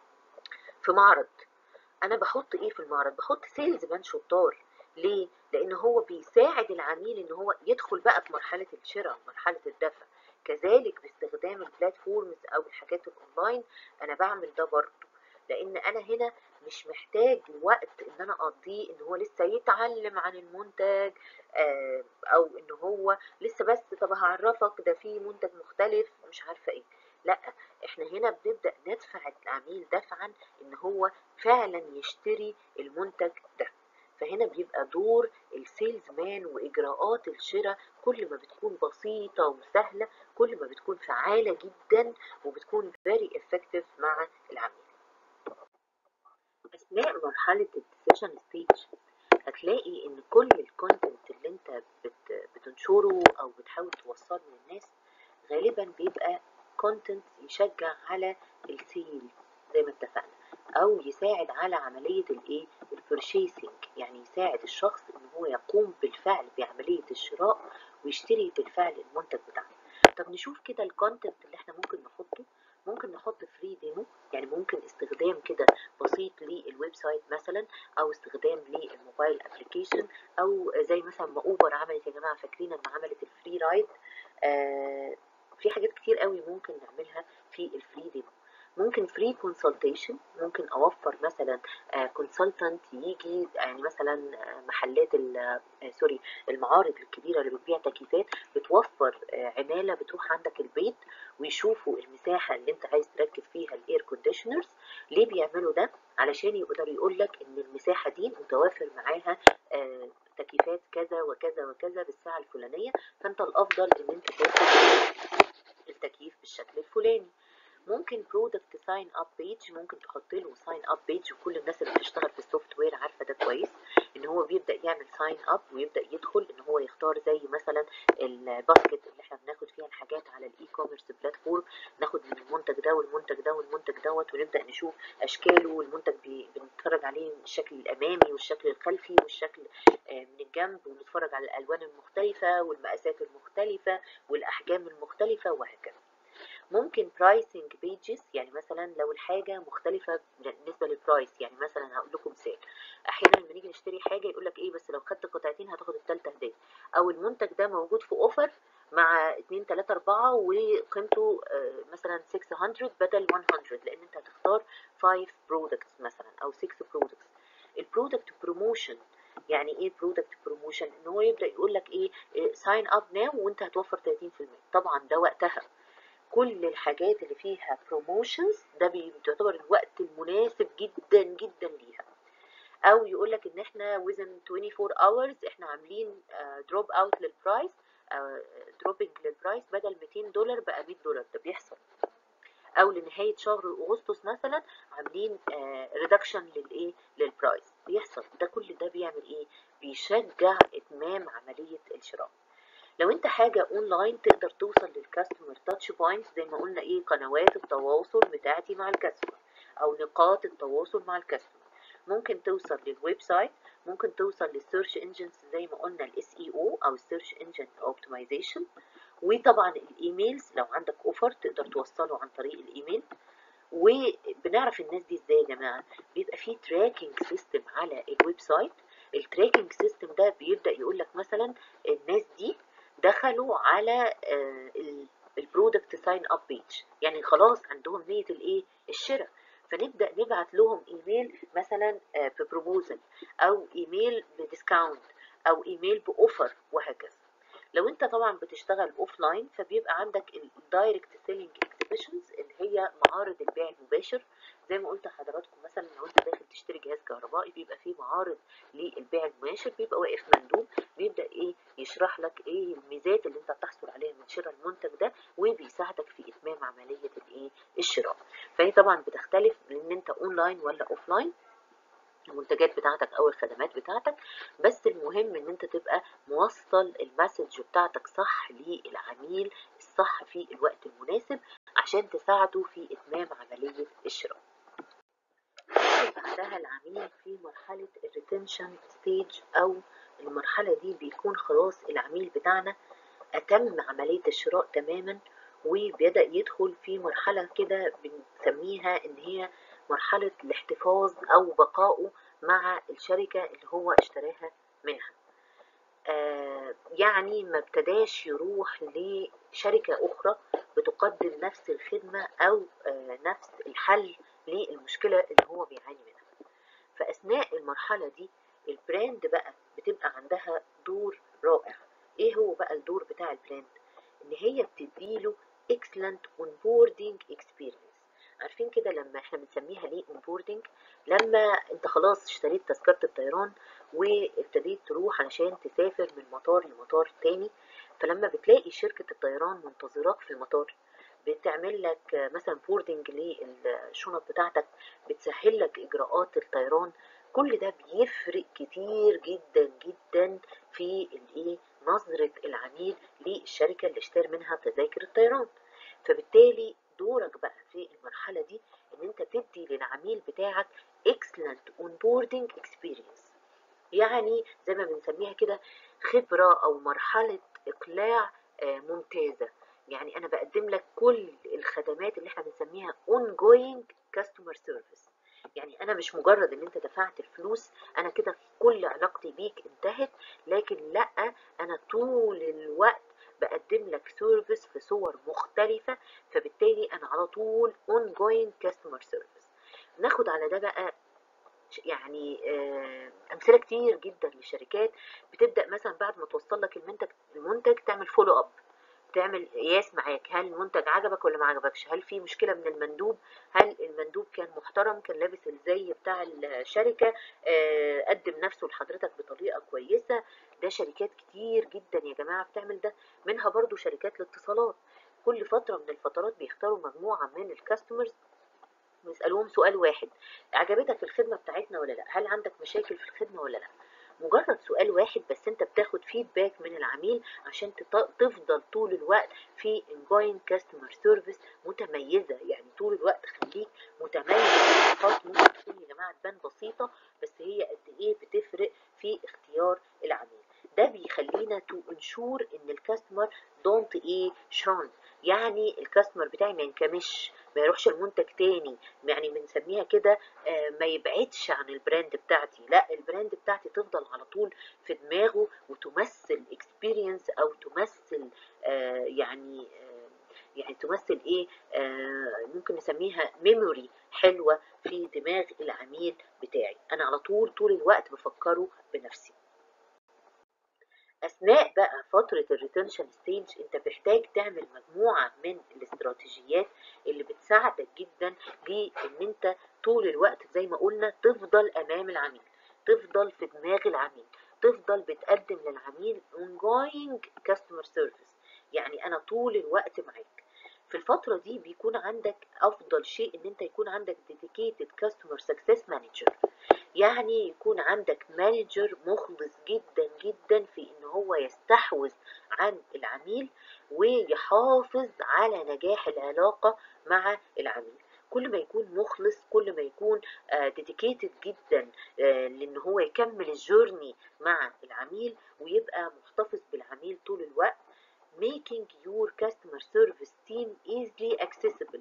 في معرض انا بحط ايه في المعرض بحط سيلز مان شطار ليه لان هو بيساعد العميل ان هو يدخل بقى في مرحله الشراء مرحله الدفع كذلك باستخدام البلاتفورمز او الحاجات الاونلاين انا بعمل ده برضه لان انا هنا مش محتاج وقت ان انا اقضيه ان هو لسه يتعلم عن المنتج آه او ان هو لسه بس طب هعرفك ده في منتج مختلف مش عارفه ايه لا احنا هنا بنبدا ندفع العميل دفعا ان هو فعلا يشتري المنتج ده فهنا بيبقى دور السيلز مان واجراءات الشراء كل ما بتكون بسيطه وسهله كل ما بتكون فعاله جدا وبتكون very effective مع العميل اثناء مرحله الديسيشن ستيج هتلاقي ان كل الكونتنت اللي انت بت بتنشره او بتحاول توصله للناس غالبا بيبقى كونتنت يشجع على السيل زي ما اتفقنا او يساعد على عمليه الايه البرشيسنج يعني يساعد الشخص ان هو يقوم بالفعل بعمليه الشراء ويشتري بالفعل المنتج بتاعنا طب نشوف كده الكونتنت اللي احنا ممكن نحطه ممكن نحط فري ديمو يعني ممكن استخدام كده بسيط للويب سايت مثلا او استخدام للموبايل ابلكيشن او زي مثلا ما اوبر عملت يا جماعه فاكرين لما عملت الفري رايد آه في حاجات كتير قوي ممكن نعملها في الفري ديمو ممكن فري كونسلتيشن ممكن اوفر مثلا كونسلتنت يجي يعني مثلا محلات سوري المعارض الكبيره اللي بتبيع تكييفات بتوفر عماله بتروح عندك البيت ويشوفوا المساحه اللي انت عايز تركب فيها الاير كونديشنرز ليه بيعملوا ده علشان يقدر يقول لك ان المساحه دي متوافر معاها تكييفات كذا وكذا وكذا بالساعه الفلانيه فانت الافضل ان انت تاخد التكييف بالشكل الفلاني ممكن برودكت ساين اب بيج ممكن تحط له ساين اب بيج وكل الناس اللي بتشتغل في السوفت وير عارفه ده كويس ان هو بيبدا يعمل ساين اب ويبدا يدخل ان هو يختار زي مثلا الباسكت اللي احنا بناخد فيها الحاجات على الاي كوميرس بلاتفورم ناخد من المنتج ده والمنتج ده والمنتج دوت ونبدا نشوف اشكاله والمنتج بنتفرج عليه الشكل الامامي والشكل الخلفي والشكل من الجنب ونتفرج على الالوان المختلفه والمقاسات المختلفه والاحجام المختلفه وهكذا ممكن برايسنج بيجز يعني مثلا لو الحاجه مختلفه بالنسبه للبرايس يعني مثلا هقول لكم مثال احيانا لما نيجي نشتري حاجه يقول لك ايه بس لو خدت قطعتين هتاخد الثالثه هديه او المنتج ده موجود في اوفر مع 2 3 4 وقيمته مثلا 600 بدل 100 لان انت هتختار 5 برودكتس مثلا او 6 برودكتس البرودكت بروموشن يعني ايه برودكت بروموشن ان هو يبدا يقول لك ايه ساين اب ناو وانت هتوفر 30% طبعا ده وقتها كل الحاجات اللي فيها بروموشنز ده بيعتبر الوقت المناسب جدا جدا ليها او يقول لك ان احنا within 24 hours احنا عاملين دروب اوت للبرايس دروبنج للبرايس بدل 200 دولار بقى 100 دولار ده بيحصل او لنهايه شهر اغسطس مثلا عاملين ريدكشن للايه للبرايس بيحصل ده كل ده بيعمل ايه بيشجع اتمام عمليه الشراء لو انت حاجة اونلاين تقدر توصل للكاستمر تاتش بوينتس زي ما قلنا ايه قنوات التواصل بتاعتي مع الكاستمر او نقاط التواصل مع الكاستمر ممكن توصل للويب سايت ممكن توصل للسيرش انجنز زي ما قلنا الاس اي او او السيرش انجن اوبتمايزيشن وطبعا الايميلز لو عندك اوفر تقدر توصله عن طريق الايميل وبنعرف الناس دي ازاي يا جماعه بيبقى في تراكنج سيستم على الويب سايت التراكنج سيستم ده بيبدا يقول لك مثلا الناس دي دخلوا على البرودكت ساين اب بيج يعني خلاص عندهم نيه الايه الشراء فنبدا نبعت لهم ايميل مثلا ببروبوزل او ايميل بديسكاونت او ايميل باوفر وهكذا لو انت طبعا بتشتغل اوف لاين فبيبقى عندك الدايركت سيلينج اكسبيشنز اللي هي معارض البيع المباشر زي ما قلت لحضراتكم مثلا لو انت داخل تشتري جهاز كهربائي بيبقى فيه معارض للبيع المباشر بيبقى واقف مندوب بيبدا ايه يشرح لك ايه الميزات اللي انت بتحصل عليها من شراء المنتج ده وبيساعدك في اتمام عمليه الايه الشراء فهي طبعا بتختلف من ان انت اونلاين ولا اوف لاين المنتجات بتاعتك او الخدمات بتاعتك بس المهم ان انت تبقى موصل المسج بتاعتك صح للعميل الصح في الوقت المناسب عشان تساعده في اتمام عملية الشراء بعدها العميل في مرحلة الريتنشن ستيج او المرحلة دي بيكون خلاص العميل بتاعنا اتم عملية الشراء تماما وبدأ يدخل في مرحلة كده بنسميها ان هي مرحلة الاحتفاظ أو بقائه مع الشركة اللي هو اشتراها منها آه يعني ما ابتداش يروح لشركة أخرى بتقدم نفس الخدمة أو آه نفس الحل للمشكلة اللي هو بيعاني منها فأثناء المرحلة دي البراند بقى بتبقى عندها دور رائع ايه هو بقى الدور بتاع البراند ان هي بتديله excellent onboarding experience عارفين كده لما احنا بنسميها ليه اونبوردنج لما انت خلاص اشتريت تذكرة الطيران وابتديت تروح علشان تسافر من مطار لمطار تاني فلما بتلاقي شركة الطيران منتظراك في المطار بتعمل لك آه، مثلا بوردنج للشنط بتاعتك بتسهل لك اجراءات الطيران كل ده بيفرق كتير جدا جدا في الايه نظرة العميل للشركة اللي اشترى منها تذاكر الطيران فبالتالي دورك بقى في المرحلة دي ان انت تدي للعميل بتاعك excellent onboarding experience يعني زي ما بنسميها كده خبرة او مرحلة اقلاع آه، ممتازة يعني انا بقدم لك كل الخدمات اللي احنا بنسميها ongoing customer service يعني انا مش مجرد ان انت دفعت الفلوس انا كده كل علاقتي بيك انتهت لكن لا انا طول الوقت بقدم لك سيرفيس في صور مختلفة فبالتالي انا على طول ongoing customer service ناخد على ده بقى ش- يعني آه، امثله كتير جدا لشركات بتبدا مثلا بعد ما توصل لك المنتج المنتج تعمل فولو اب تعمل قياس معاك هل المنتج عجبك ولا ما عجبكش هل في مشكله من المندوب هل المندوب كان محترم كان لابس الزي بتاع الشركه آه، قدم نفسه لحضرتك بطريقه كويسه ده شركات كتير جدا يا جماعه بتعمل ده منها برضو شركات الاتصالات كل فتره من الفترات بيختاروا مجموعه من الكاستمرز ويسألوهم سؤال واحد عجبتك الخدمة بتاعتنا ولا لا هل عندك مشاكل في الخدمة ولا لا مجرد سؤال واحد بس انت بتاخد فيدباك من العميل عشان تط- تفضل طول الوقت في ongoing customer service متميزة يعني طول الوقت خليك متميز صفات ممكن تكون يا جماعة تبان بسيطة بس هي قد ايه بتفرق في اختيار العميل ده بيخلينا تو انشور ان الكاستمر دونت ايه شران يعني الكاستمر بتاعي ما ينكمش ما يروحش المنتج تاني يعني بنسميها كده آه، ما يبعدش عن البراند بتاعتي لا البراند بتاعتي تفضل على طول في دماغه وتمثل اكسبيرينس او تمثل آه، يعني آه، يعني تمثل ايه آه، ممكن نسميها ميموري حلوة في دماغ العميل بتاعي انا على طول طول الوقت بفكره بنفسي اثناء بقى فتره الريتنشن ستيج انت محتاج تعمل مجموعه من الاستراتيجيات اللي بتساعدك جدا لان انت طول الوقت زي ما قلنا تفضل امام العميل تفضل في دماغ العميل تفضل بتقدم للعميل ongoing customer service يعني انا طول الوقت معاك في الفترة دي بيكون عندك أفضل شيء إن أنت يكون عندك dedicated customer success manager يعني يكون عندك مانجر مخلص جدا جدا في ان هو يستحوذ عن العميل ويحافظ على نجاح العلاقة مع العميل كل ما يكون مخلص كل ما يكون ديديكيتد جدا آه، لان هو يكمل الجورني مع العميل ويبقى محتفظ بالعميل طول الوقت making your customer service team easily accessible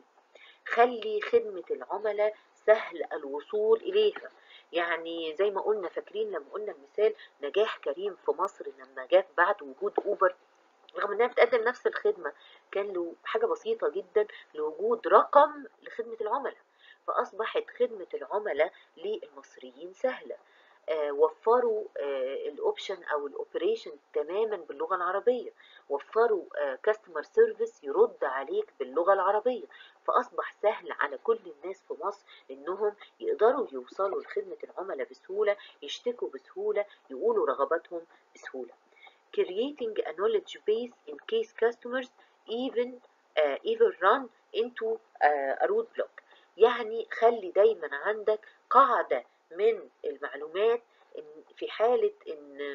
خلي خدمة العملاء سهل الوصول إليها يعني زي ما قلنا فاكرين لما قلنا المثال نجاح كريم في مصر لما جه بعد وجود أوبر رغم انها بتقدم نفس الخدمة كان له حاجة بسيطة جدا لوجود رقم لخدمة العملاء فأصبحت خدمة العملاء للمصريين سهلة آه، وفروا الاوبشن او الاوبريشن تماما باللغه العربيه وفروا كاستمر سيرفيس يرد عليك باللغه العربيه فاصبح سهل على كل الناس في مصر انهم يقدروا يوصلوا لخدمه العملاء بسهوله يشتكوا بسهوله يقولوا رغباتهم بسهوله creating a knowledge base in case customers even uh, even run into uh, a roadblock يعني خلي دايما عندك قاعدة من المعلومات إن في حالة ان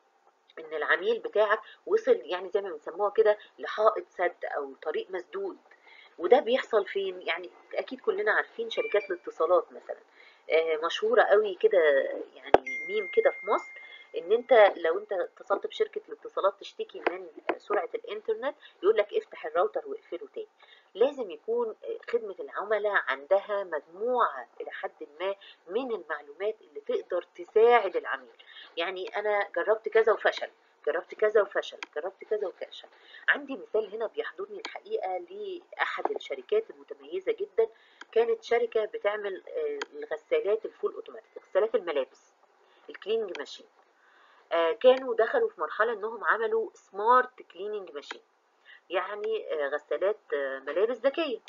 ان العميل بتاعك وصل يعني زي ما بنسموها كده لحائط سد او طريق مسدود وده بيحصل فين يعني اكيد كلنا عارفين شركات الاتصالات مثلا آه، مشهورة قوي كده يعني ميم كده في مصر ان انت لو انت اتصلت بشركة الاتصالات تشتكي من سرعة الانترنت يقول لك افتح الراوتر واقفله تاني لازم يكون خدمة العملاء عندها مجموعة إلى حد ما من المعلومات اللي تقدر تساعد العميل يعني أنا جربت كذا وفشل جربت كذا وفشل جربت كذا وفشل عندي مثال هنا بيحضرني الحقيقة لأحد الشركات المتميزة جدا كانت شركة بتعمل آه، الغسالات الفول اوتوماتيك غسالات الملابس الكليننج ماشين آه، كانوا دخلوا في مرحلة انهم عملوا سمارت كليننج ماشين يعني آه، غسالات آه، ملابس ذكية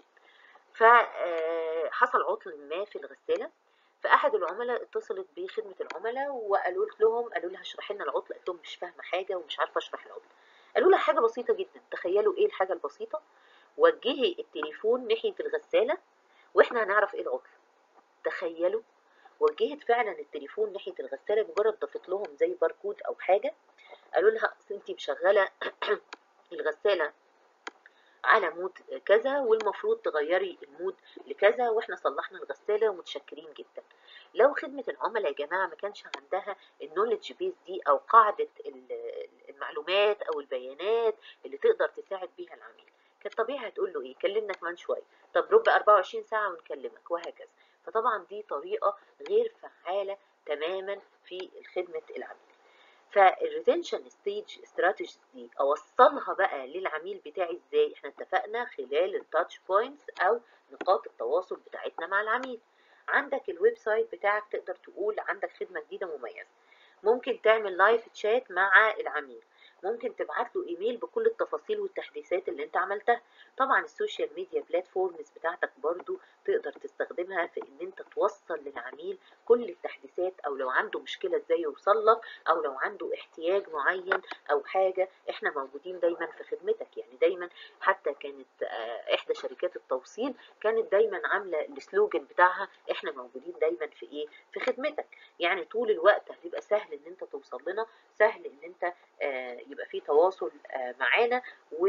فحصل عطل ما في الغسالة فأحد العملاء اتصلت بخدمة العملاء وقالوا لهم قالوا لها اشرحي لنا العطل قلت لهم مش فاهمة حاجة ومش عارفة اشرح العطل قالوا لها حاجة بسيطة جدا تخيلوا ايه الحاجة البسيطة وجهي التليفون ناحية الغسالة واحنا هنعرف ايه العطل تخيلوا وجهت فعلا التليفون ناحية الغسالة مجرد ضافت لهم زي باركود او حاجة قالوا لها اصل انتي مشغلة الغسالة على مود كذا والمفروض تغيري المود لكذا واحنا صلحنا الغسالة ومتشكرين جدا لو خدمة العملاء يا جماعة ما كانش عندها النولج بيز دي او قاعدة المعلومات او البيانات اللي تقدر تساعد بيها العميل كانت طبيعي هتقول له ايه كلمنا كمان شويه طب رب 24 ساعه ونكلمك وهكذا فطبعا دي طريقه غير فعاله تماما في خدمه العميل فالريتنشن ستيج استراتيجيز دي اوصلها بقى للعميل بتاعي ازاي احنا اتفقنا خلال التاتش بوينتس او نقاط التواصل بتاعتنا مع العميل عندك الويب سايت بتاعك تقدر تقول عندك خدمه جديده مميزه ممكن تعمل لايف تشات مع العميل ممكن تبعت له ايميل بكل التفاصيل والتحديثات اللي انت عملتها طبعا السوشيال ميديا بلاتفورمز بتاعتك برضو تقدر تستخدمها في ان انت توصل للعميل كل التحديثات او لو عنده مشكله ازاي يوصل لك او لو عنده احتياج معين او حاجه احنا موجودين دايما في خدمتك يعني دايما حتى كانت احدى شركات التوصيل كانت دايما عامله السلوجن بتاعها احنا موجودين دايما في ايه في خدمتك يعني طول الوقت هتبقى سهل ان انت توصل لنا سهل ان انت يبقى في تواصل معانا و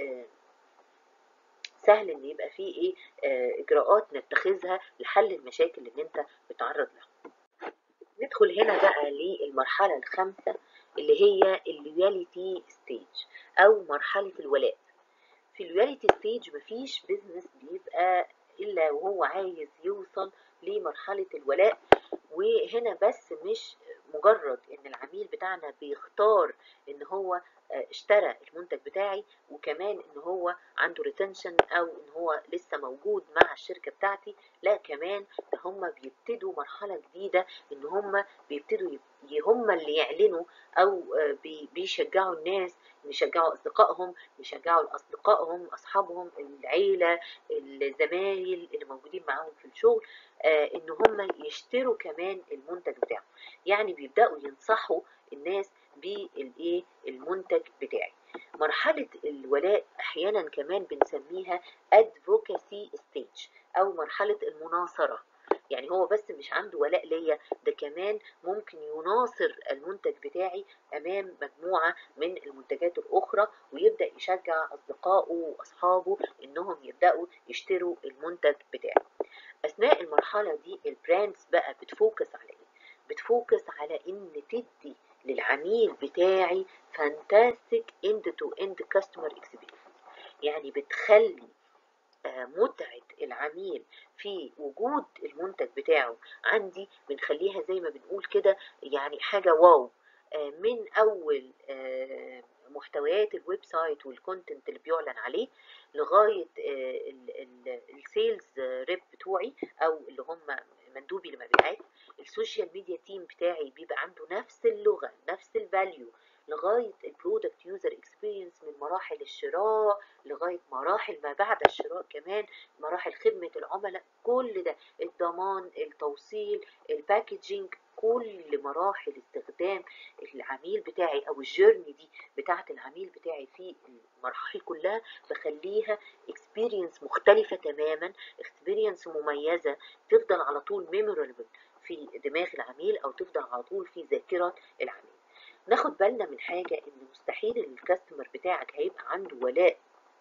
سهل ان يبقى في ايه اجراءات نتخذها لحل المشاكل اللي انت بتعرض لها ندخل هنا بقى للمرحله الخامسه اللي هي اللويالتي ستيج او مرحله الولاء في اللويالتي ستيج مفيش بيزنس بيبقى الا وهو عايز يوصل لمرحله الولاء وهنا بس مش مجرد ان العميل بتاعنا بيختار ان هو اشترى المنتج بتاعي وكمان ان هو عنده ريتنشن او ان هو لسه موجود مع الشركه بتاعتي لا كمان ده هم بيبتدوا مرحله جديده ان هم بيبتدوا هم اللي يعلنوا او بيشجعوا الناس يشجعوا اصدقائهم يشجعوا اصدقائهم اصحابهم العيله الزمايل اللي موجودين معاهم في الشغل آه ان هم يشتروا كمان المنتج بتاعهم يعني بيبداوا ينصحوا الناس بالايه المنتج بتاعي مرحله الولاء احيانا كمان بنسميها advocacy stage او مرحله المناصره يعني هو بس مش عنده ولاء ليا ده كمان ممكن يناصر المنتج بتاعي امام مجموعه من المنتجات الاخرى ويبدا يشجع اصدقائه واصحابه انهم يبداوا يشتروا المنتج بتاعي اثناء المرحله دي البراندز بقى بتفوكس على ايه بتفوكس على ان تدي للعميل بتاعي فانتاستيك اند تو اند كاستمر اكسبيرينس يعني بتخلي متعة العميل في وجود المنتج بتاعه عندي بنخليها زي ما بنقول كده يعني حاجة واو من أول محتويات الويب سايت والكونتنت اللي بيعلن عليه لغاية السيلز ريب بتوعي أو اللي هم مندوبي المبيعات السوشيال ميديا تيم بتاعي بيبقى عنده نفس اللغة نفس الفاليو لغاية البرودكت يوزر اكسبيرينس من مراحل الشراء لغاية مراحل ما بعد الشراء كمان مراحل خدمة العملاء كل ده الضمان التوصيل الباكجينج كل مراحل استخدام العميل بتاعي او الجيرني دي بتاعه العميل بتاعي في المراحل كلها بخليها اكسبيرينس مختلفه تماما اكسبيرينس مميزه تفضل على طول ميمورابل في دماغ العميل او تفضل على طول في ذاكره العميل ناخد بالنا من حاجه ان مستحيل الكاستمر بتاعك هيبقى عنده ولاء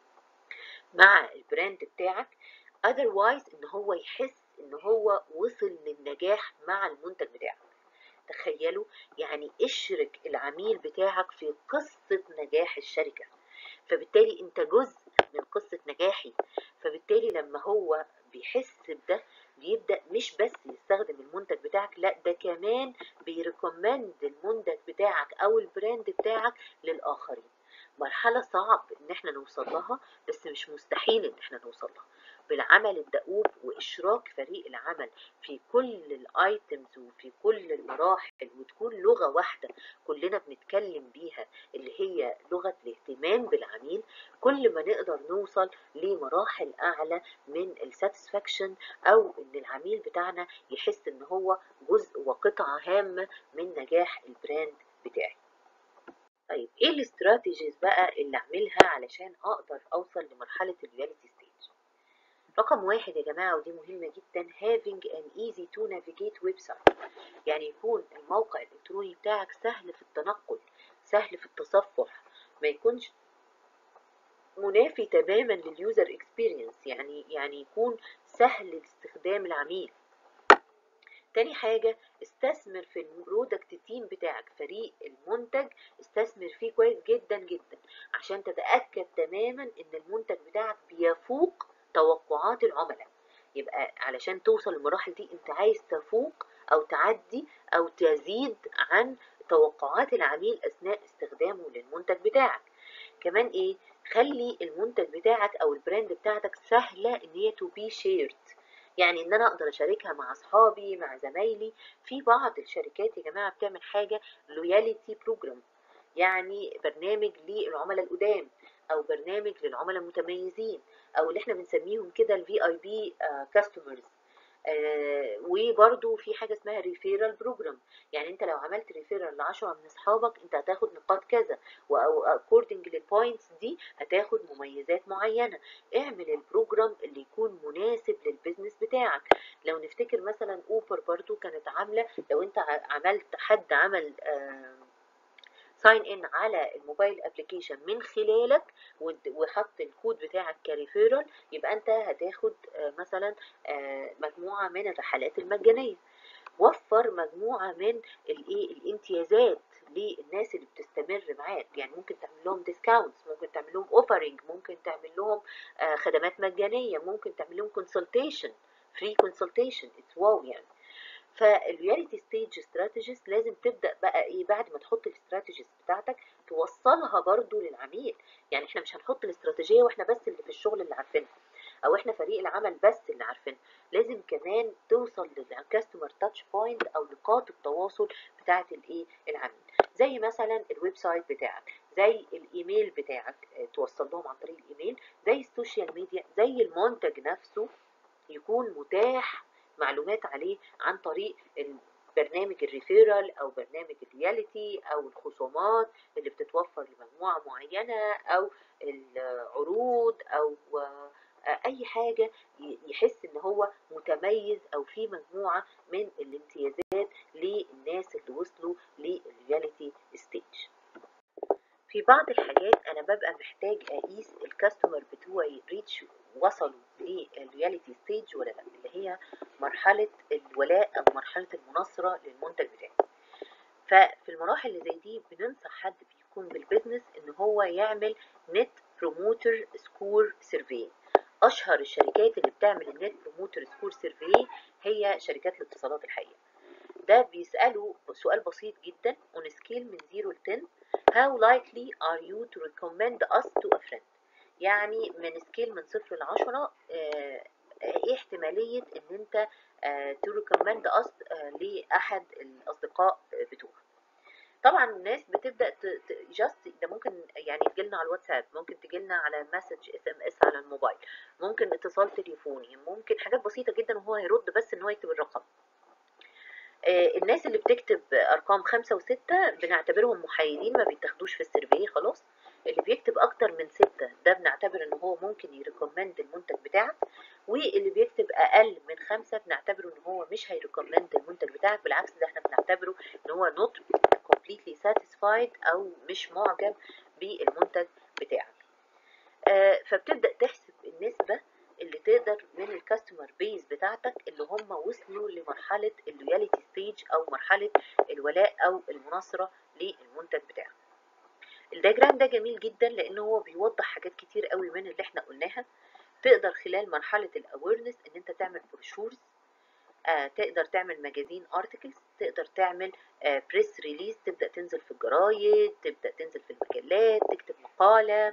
مع البراند بتاعك otherwise ان هو يحس ان هو وصل للنجاح مع المنتج بتاعك تخيلوا يعني اشرك العميل بتاعك في قصة نجاح الشركة فبالتالي انت جزء من قصة نجاحي فبالتالي لما هو بيحس بده بيبدأ مش بس يستخدم المنتج بتاعك لا ده كمان بيريكومند المنتج بتاعك او البراند بتاعك للآخرين مرحلة صعب ان احنا نوصل لها بس مش مستحيل ان احنا نوصل لها بالعمل الدؤوب واشراك فريق العمل في كل الايتمز وفي كل المراحل وتكون لغه واحده كلنا بنتكلم بيها اللي هي لغه الاهتمام بالعميل كل ما نقدر نوصل لمراحل اعلى من الساتسفاكشن او ان العميل بتاعنا يحس ان هو جزء وقطعه هامه من نجاح البراند بتاعي طيب ايه الاستراتيجيز بقى اللي اعملها علشان اقدر اوصل لمرحله الرياليتي ستيج رقم واحد يا جماعه ودي مهمه جدا having an easy to navigate website يعني يكون الموقع الالكتروني بتاعك سهل في التنقل سهل في التصفح ما يكونش منافي تماما لليوزر اكسبيرينس يعني يعني يكون سهل لاستخدام العميل تاني حاجة استثمر في البرودكت تيم بتاعك فريق المنتج استثمر فيه كويس جدا جدا عشان تتأكد تماما ان المنتج بتاعك بيفوق توقعات العملاء يبقى علشان توصل للمراحل دي انت عايز تفوق او تعدي او تزيد عن توقعات العميل اثناء استخدامه للمنتج بتاعك كمان ايه خلي المنتج بتاعك او البراند بتاعتك سهله ان هي تو بي شيرد يعني ان انا اقدر اشاركها مع اصحابي مع زمايلي في بعض الشركات يا جماعه بتعمل حاجه لويالتي بروجرام يعني برنامج للعملاء القدام او برنامج للعملاء المتميزين او اللي احنا بنسميهم كده الفي اي بي كاستمرز وبرده في حاجه اسمها ريفيرال بروجرام يعني انت لو عملت ريفيرال ل 10 من اصحابك انت هتاخد نقاط كذا او اكوردنج للبوينتس دي هتاخد مميزات معينه اعمل البروجرام اللي يكون مناسب للبيزنس بتاعك لو نفتكر مثلا اوبر برضو كانت عامله لو انت عملت حد عمل آه ساين ان على الموبايل ابلكيشن من خلالك وحط الكود بتاعك كريفيرال يبقى انت هتاخد مثلا مجموعه من الرحلات المجانيه وفر مجموعه من الايه الامتيازات للناس اللي بتستمر معاك يعني ممكن تعمل لهم ديسكاونتس ممكن تعمل لهم اوفرنج ممكن تعمل لهم خدمات مجانيه ممكن تعمل لهم كونسلتيشن فري كونسلتيشن اتس واو يعني فالرياليتي ستيج استراتيجيز لازم تبدا بقى ايه بعد ما تحط الاستراتيجيز بتاعتك توصلها برضو للعميل يعني احنا مش هنحط الاستراتيجيه واحنا بس اللي في الشغل اللي عارفينها او احنا فريق العمل بس اللي عارفينها لازم كمان توصل للكاستمر تاتش بوينت او نقاط التواصل بتاعه الايه العميل زي مثلا الويب سايت بتاعك زي الايميل بتاعك توصل لهم عن طريق الايميل زي السوشيال ميديا زي المنتج نفسه يكون متاح معلومات عليه عن طريق برنامج الريفيرال او برنامج الرياليتي او الخصومات اللي بتتوفر لمجموعه معينه او العروض او اي حاجه يحس ان هو متميز او في مجموعه من الامتيازات للناس اللي وصلوا للرياليتي ستيج في بعض الحاجات انا ببقى محتاج اقيس الكاستمر بتوعي ريتش وصلوا للرياليتي ستيج ولا لا اللي هي مرحله الولاء او مرحله المناصره للمنتج بتاعي ففي المراحل اللي زي دي بننصح حد بيكون بالبزنس ان هو يعمل نت بروموتر سكور سيرفي اشهر الشركات اللي بتعمل النت بروموتر سكور سيرفي هي شركات الاتصالات الحقيقه ده بيسالوا سؤال بسيط جدا on scale من 0 ل 10 how likely are you to recommend us to a friend يعني من سكيل من صفر لعشرة ايه احتمالية ان انت to recommend us لأحد الأصدقاء بتوعك طبعا الناس بتبدا جاست ده ممكن يعني تجيلنا على الواتساب ممكن تجيلنا على مسج اس ام اس على الموبايل ممكن اتصال تليفوني ممكن حاجات بسيطه جدا وهو هيرد بس ان هو يكتب الرقم الناس اللي بتكتب ارقام خمسة وستة بنعتبرهم محايدين ما بيتاخدوش في السيرفي خلاص اللي بيكتب اكتر من ستة ده بنعتبر ان هو ممكن يريكومند المنتج بتاعك واللي بيكتب اقل من خمسة بنعتبره ان هو مش هيريكومند المنتج بتاعك بالعكس ده احنا بنعتبره ان هو not completely satisfied او مش معجب بالمنتج بتاعك آه فبتبدأ تحسب النسبة اللي تقدر من الكاستمر بيز بتاعتك اللي هم وصلوا لمرحلة اللويالتي ستيج او مرحلة الولاء او المناصرة للمنتج بتاعك الدياجرام ده جميل جدا لانه هو بيوضح حاجات كتير قوي من اللي احنا قلناها تقدر خلال مرحلة الاويرنس ان انت تعمل بروشورز آه تقدر تعمل مجازين ارتكلز تقدر تعمل آه بريس ريليز تبدا تنزل في الجرايد تبدا تنزل في المجلات تكتب مقاله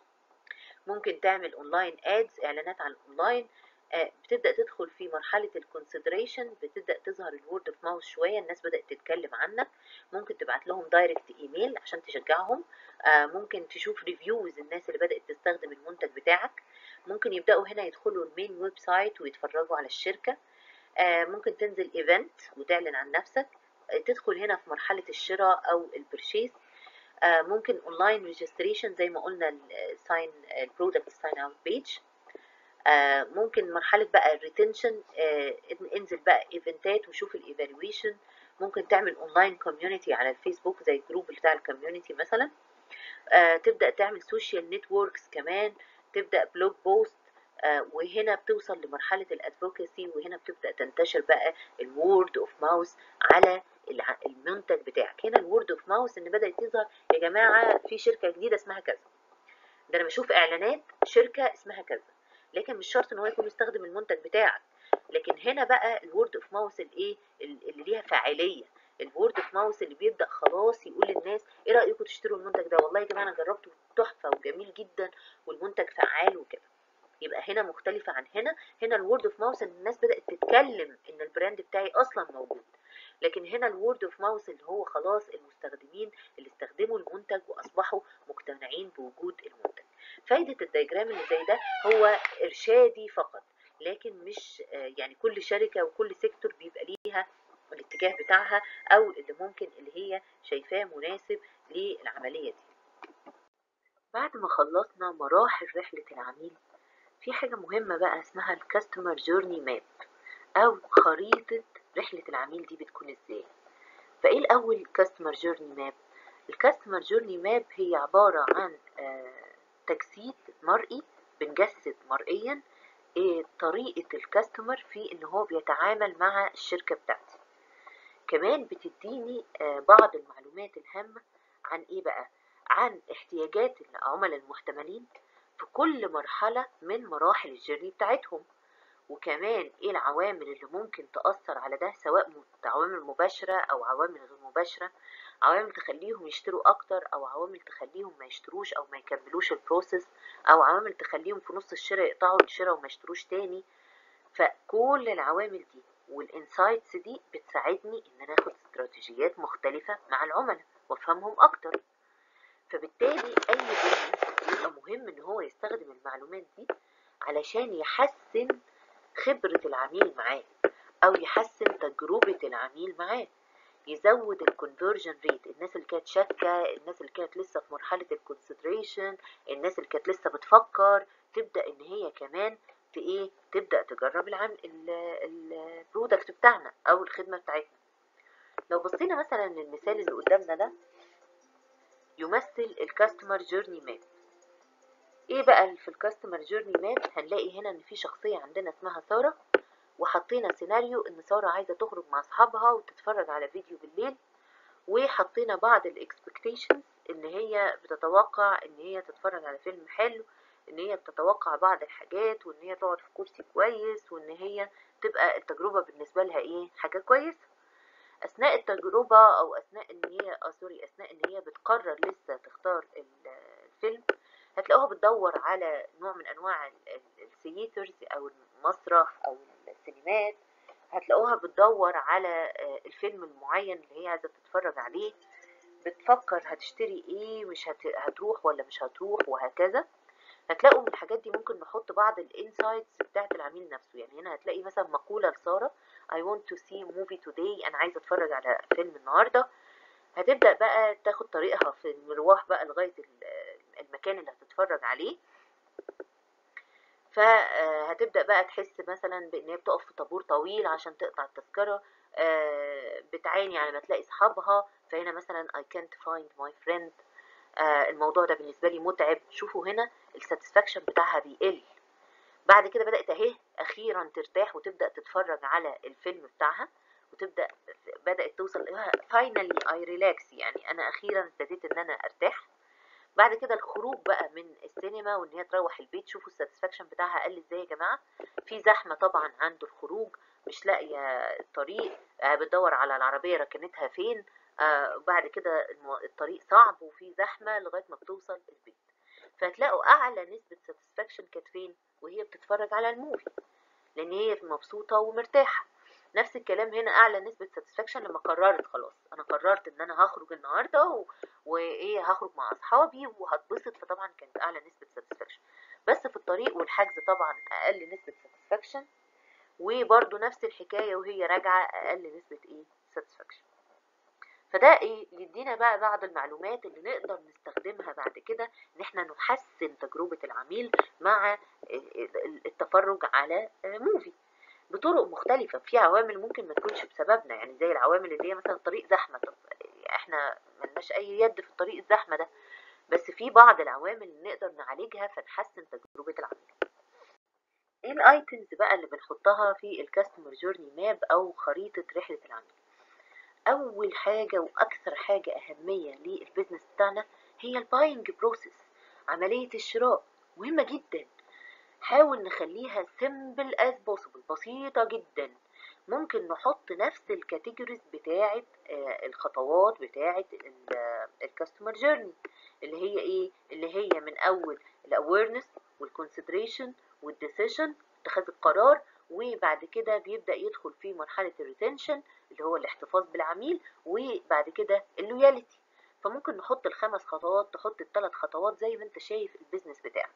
ممكن تعمل اونلاين ادز اعلانات على الاونلاين آه بتبدا تدخل في مرحله الكونسيدريشن بتبدا تظهر الورد اوف ماوث شويه الناس بدات تتكلم عنك ممكن تبعت لهم دايركت ايميل عشان تشجعهم آه ممكن تشوف ريفيوز الناس اللي بدات تستخدم المنتج بتاعك ممكن يبداوا هنا يدخلوا المين ويب سايت ويتفرجوا على الشركه آه ممكن تنزل ايفنت وتعلن عن نفسك تدخل هنا في مرحله الشراء او البرشيس آه، ممكن اونلاين ريجستريشن زي ما قلنا الساين البرودكت ساين اوت بيج ممكن مرحله بقى الريتنشن انزل بقى ايفنتات وشوف الايفالويشن ممكن تعمل اونلاين كوميونتي على الفيسبوك زي الجروب بتاع الكوميونتي مثلا آه، تبدا تعمل سوشيال نتوركس كمان تبدا بلوج بوست وهنا بتوصل لمرحله الادفوكاسي وهنا بتبدا تنتشر بقى الوورد اوف ماوس على الع- المنتج بتاعك هنا الوورد اوف ماوس ان بدات تظهر يا جماعه في شركه جديده اسمها كذا ده انا بشوف اعلانات شركه اسمها كذا لكن مش شرط ان هو يكون يستخدم المنتج بتاعك لكن هنا بقى الوورد اوف ماوس الايه اللي ليها فاعليه الوورد اوف ماوس اللي بيبدا خلاص يقول للناس ايه رايكم تشتروا المنتج ده والله يا جماعه انا جربته تحفه وجميل جدا والمنتج فعال وكده يبقى هنا مختلفة عن هنا هنا الورد اوف ماوس ان الناس بدأت تتكلم ان البراند بتاعي اصلا موجود لكن هنا الورد اوف ماوس اللي هو خلاص المستخدمين اللي استخدموا المنتج واصبحوا مقتنعين بوجود المنتج فايدة الدياجرام اللي زي ده هو ارشادي فقط لكن مش آه، يعني كل شركة وكل سيكتور بيبقى ليها الاتجاه بتاعها او اللي ممكن اللي هي شايفاه مناسب للعملية دي بعد ما خلصنا مراحل رحلة العميل في حاجة مهمة بقى اسمها الكاستمر جورني ماب أو خريطة رحلة العميل دي بتكون ازاي فايه الأول كاستمر جورني ماب الكاستمر جورني ماب هي عبارة عن آه، تجسيد مرئي بنجسد مرئيا إيه طريقة الكاستمر في ان هو بيتعامل مع الشركة بتاعتي كمان بتديني آه، بعض المعلومات الهامة عن ايه بقى عن احتياجات العملاء المحتملين في كل مرحلة من مراحل الجيرني بتاعتهم وكمان ايه العوامل اللي ممكن تأثر على ده سواء م- عوامل مباشرة او عوامل غير مباشرة عوامل تخليهم يشتروا اكتر او عوامل تخليهم ما يشتروش او ما يكملوش البروسيس او عوامل تخليهم في نص الشراء يقطعوا الشراء وما يشتروش تاني فكل العوامل دي والانسايتس دي بتساعدني ان انا اخد استراتيجيات مختلفة مع العملاء وافهمهم اكتر فبالتالي اي بزنس يبقى مهم ان هو يستخدم المعلومات دي علشان يحسن خبرة العميل معاه او يحسن تجربة العميل معاه يزود الكونفرجن ريت الناس اللي كانت شاكة الناس اللي كانت لسه في مرحلة الكونسيدريشن الناس اللي كانت لسه بتفكر تبدأ ان هي كمان في ايه تبدأ تجرب العم البرودكت بتاعنا او الخدمة بتاعتنا لو بصينا مثلا للمثال اللي قدامنا ده يمثل الكاستمر جيرني ماب ايه بقى اللي في الكاستمر جيرني ماب هنلاقي هنا ان في شخصية عندنا اسمها سارة وحطينا سيناريو ان سارة عايزة تخرج مع اصحابها وتتفرج على فيديو بالليل وحطينا بعض الاكسبكتيشنز ان هي بتتوقع ان هي تتفرج على فيلم حلو ان هي بتتوقع بعض الحاجات وان هي تقعد في كرسي كويس وان هي تبقى التجربة بالنسبة لها ايه حاجة كويسة اثناء التجربة او اثناء ان هي اه سوري اثناء ان هي بتقرر لسه تختار ال- الفيلم هتلاقوها بتدور على نوع من انواع ال- ال- الثياترز او المسرح او السينمات هتلاقوها بتدور على آه، الفيلم المعين اللي هي عايزة تتفرج عليه بتفكر هتشتري ايه مش هت... هتروح ولا مش هتروح وهكذا هتلاقوا من الحاجات دي ممكن نحط بعض الانسايتس بتاعت العميل نفسه يعني هنا هتلاقي مثلا مقولة لسارة I want to see movie today أنا عايزة أتفرج على فيلم النهاردة هتبدأ بقى تاخد طريقها في المروح بقى لغاية ال- المكان اللي هتتفرج عليه فهتبدأ بقى تحس مثلا بإن هي بتقف في طابور طويل عشان تقطع التذكرة آه، بتعاني على ما تلاقي صحابها فهنا مثلا I can't find my friend آه، الموضوع ده بالنسبة لي متعب شوفوا هنا الساتسفاكشن بتاعها بيقل بعد كده بدأت اهي اخيرا ترتاح وتبدأ تتفرج على الفيلم بتاعها وتبدأ بدأت توصل فاينلي اي ريلاكس يعني انا اخيرا ابتديت ان انا ارتاح بعد كده الخروج بقى من السينما وان هي تروح البيت شوفوا الساتسفاكشن بتاعها قل ازاي يا جماعه في زحمه طبعا عند الخروج مش لاقيه الطريق آه، بتدور على العربيه ركنتها فين آه، بعد كده المو- الطريق صعب وفي زحمه لغايه ما بتوصل البيت فهتلاقوا اعلى نسبه ساتسفاكشن كانت فين وهي بتتفرج على الموفي لان هي مبسوطه ومرتاحه نفس الكلام هنا اعلى نسبه ساتسفاكشن لما قررت خلاص انا قررت ان انا هخرج النهارده و... وايه هخرج مع اصحابي وهتبسط فطبعا كانت اعلى نسبه ساتسفاكشن بس في الطريق والحجز طبعا اقل نسبه ساتسفاكشن وبرده نفس الحكايه وهي راجعه اقل نسبه ايه ساتسفاكشن فده ايه يدينا بقى بعض المعلومات اللي نقدر نستخدمها بعد كده ان احنا نحسن تجربة العميل مع التفرج على موفي بطرق مختلفة في عوامل ممكن ما تكونش بسببنا يعني زي العوامل اللي هي مثلا طريق زحمة طب احنا ملناش اي يد في الطريق الزحمة ده بس في بعض العوامل اللي نقدر نعالجها فتحسن تجربة العميل ايه الايتمز بقى اللي بنحطها في الكاستمر جورني ماب او خريطة رحلة العميل اول حاجة واكثر حاجة اهمية للبيزنس بتاعنا هي الباينج بروسيس عملية الشراء مهمة جدا حاول نخليها simple as possible بسيطة جدا ممكن نحط نفس الكاتيجوريز بتاعة الخطوات بتاعة الكاستمر جيرني اللي هي ايه اللي هي من اول الاويرنس والكونسيدريشن والديسيشن اتخاذ القرار وبعد كده بيبدا يدخل في مرحله الريتنشن اللي هو الاحتفاظ بالعميل وبعد كده اللويالتي فممكن نحط الخمس خطوات تحط الثلاث خطوات زي ما انت شايف البيزنس بتاعك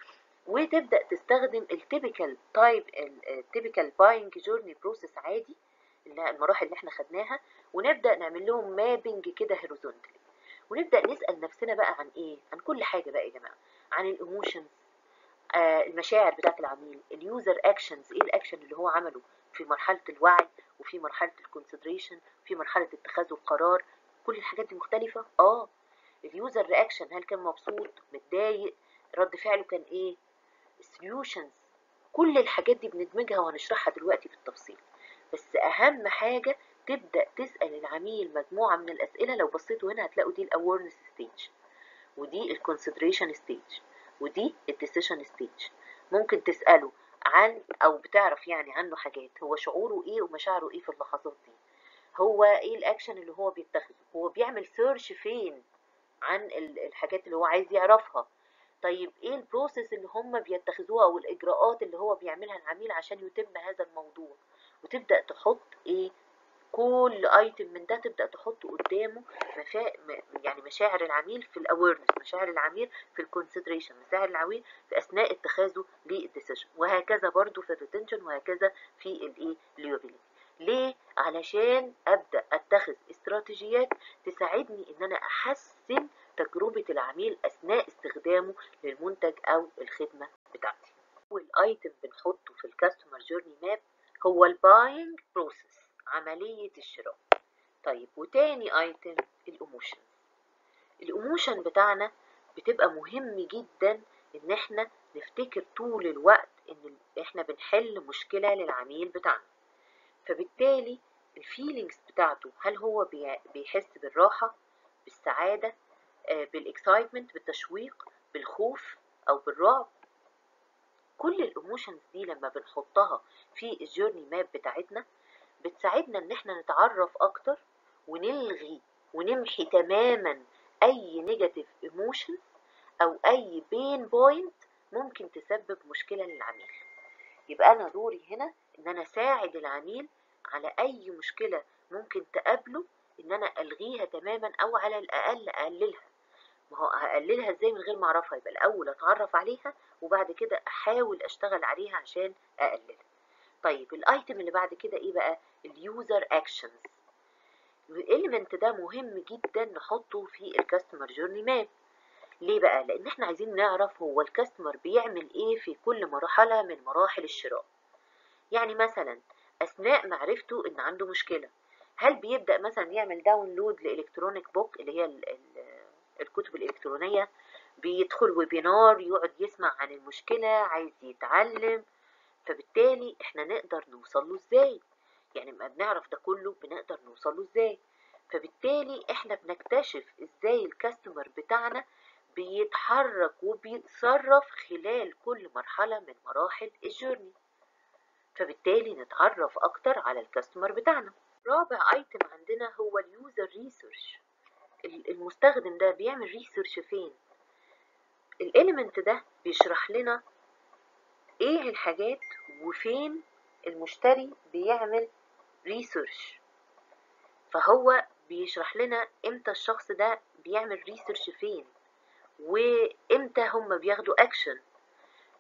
وتبدا تستخدم التيبيكال تايب التيبيكال باينج جورني بروسيس عادي اللي المراحل اللي احنا خدناها ونبدا نعمل لهم مابنج كده هوريزونتالي ونبدا نسال نفسنا بقى عن ايه عن كل حاجه بقى يا جماعه عن الايموشنز آه المشاعر بتاعه العميل اليوزر اكشنز ايه الاكشن اللي هو عمله في مرحله الوعي وفي مرحله الكونسيدريشن في مرحله اتخاذ القرار كل الحاجات دي مختلفه اه اليوزر رياكشن هل كان مبسوط متضايق رد فعله كان ايه السوليوشنز كل الحاجات دي بندمجها وهنشرحها دلوقتي بالتفصيل بس اهم حاجه تبدا تسال العميل مجموعه من الاسئله لو بصيتوا هنا هتلاقوا دي الاويرنس ستيج ودي الكونسيدريشن ستيج ودي الديسيشن ستيج ممكن تساله عن او بتعرف يعني عنه حاجات هو شعوره ايه ومشاعره ايه في اللحظات دي هو ايه الاكشن اللي هو بيتخذه هو بيعمل سيرش فين عن الحاجات اللي هو عايز يعرفها طيب ايه البروسيس اللي هم بيتخذوها او الاجراءات اللي هو بيعملها العميل عشان يتم هذا الموضوع وتبدا تحط ايه كل ايتم من ده تبدا تحط قدامه مفا... يعني مشاعر العميل في الاويرنس مشاعر العميل في الكونسيدريشن مشاعر العميل في اثناء اتخاذه للديسيجن وهكذا برضو في الريتنشن وهكذا في الايه ليوبيليتي ليه علشان ابدا اتخذ استراتيجيات تساعدني ان انا احسن تجربه العميل اثناء استخدامه للمنتج او الخدمه بتاعتي اول ايتم بنحطه في الكاستمر جورني ماب هو الباينج بروسيس عملية الشراء طيب وتاني ايتم الايموشن الايموشن بتاعنا بتبقى مهم جدا ان احنا نفتكر طول الوقت ان احنا بنحل مشكلة للعميل بتاعنا فبالتالي الفيلينجز بتاعته هل هو بيحس بالراحة بالسعادة بالاكسايتمنت بالتشويق بالخوف او بالرعب كل الايموشنز دي لما بنحطها في الجورني ماب بتاعتنا بتساعدنا ان احنا نتعرف اكتر ونلغي ونمحي تماما اي نيجاتيف ايموشن او اي بين بوينت ممكن تسبب مشكلة للعميل يبقى انا دوري هنا ان انا اساعد العميل على اي مشكلة ممكن تقابله ان انا الغيها تماما او على الاقل اقللها ما هو هقللها ازاي من غير ما اعرفها يبقى الاول اتعرف عليها وبعد كده احاول اشتغل عليها عشان اقللها طيب الايتم اللي بعد كده ايه بقى اليوزر اكشنز الاليمنت ده مهم جدا نحطه في الكاستمر جورني ماب ليه بقى لان احنا عايزين نعرف هو الكاستمر بيعمل ايه في كل مرحله من مراحل الشراء يعني مثلا اثناء معرفته ان عنده مشكله هل بيبدا مثلا يعمل داونلود لالكترونيك بوك اللي هي ال ال الكتب الالكترونيه بيدخل ويبينار يقعد يسمع عن المشكله عايز يتعلم فبالتالي احنا نقدر نوصل له ازاي يعني ما بنعرف ده كله بنقدر نوصل له ازاي فبالتالي احنا بنكتشف ازاي الكاستمر بتاعنا بيتحرك وبيتصرف خلال كل مرحلة من مراحل الجورني فبالتالي نتعرف اكتر على الكاستمر بتاعنا رابع ايتم عندنا هو اليوزر ريسيرش المستخدم ده بيعمل ريسيرش فين الاليمنت ده بيشرح لنا ايه الحاجات وفين المشتري بيعمل ريسيرش فهو بيشرح لنا امتى الشخص ده بيعمل ريسيرش فين وامتى هم بياخدوا اكشن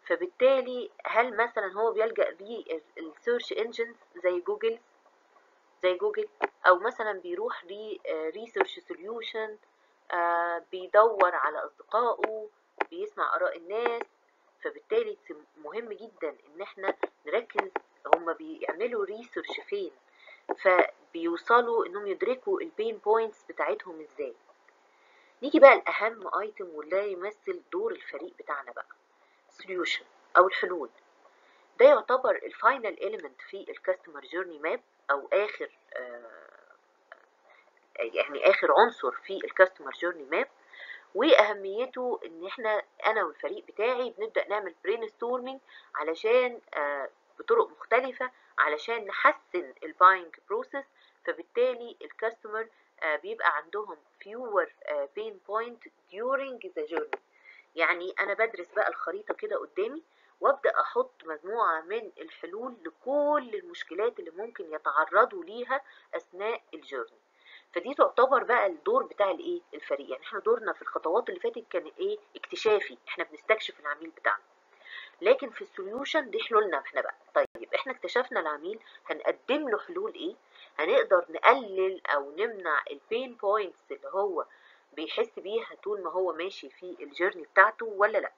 فبالتالي هل مثلا هو بيلجأ بيه السيرش انجنز زي جوجل زي جوجل او مثلا بيروح ريسيرش سوليوشن بيدور على اصدقائه بيسمع اراء الناس فبالتالي مهم جدا ان احنا نركز هما بيعملوا ريسيرش فين فبيوصلوا انهم يدركوا البين بوينتس بتاعتهم ازاي نيجي بقى الاهم ايتم واللي يمثل دور الفريق بتاعنا بقى solution او الحلول ده يعتبر الفاينل element في الكاستمر جيرني ماب او اخر آه يعني اخر عنصر في الكاستمر جيرني ماب واهميته ان احنا انا والفريق بتاعي بنبدا نعمل برين ستورمينج علشان آه بطرق مختلفه علشان نحسن الباينج بروسيس فبالتالي الكاستمر آه بيبقى عندهم fewer آه pain point during the journey يعني انا بدرس بقى الخريطه كده قدامي وابدا احط مجموعه من الحلول لكل المشكلات اللي ممكن يتعرضوا ليها اثناء الجيرني فدي تعتبر بقى الدور بتاع الايه الفريق يعني احنا دورنا في الخطوات اللي فاتت كان ايه اكتشافي احنا بنستكشف العميل بتاعنا لكن في السوليوشن دي حلولنا احنا بقى طيب احنا اكتشفنا العميل هنقدم له حلول ايه هنقدر نقلل او نمنع البين بوينتس اللي هو بيحس بيها طول ما هو ماشي في الجيرني بتاعته ولا لا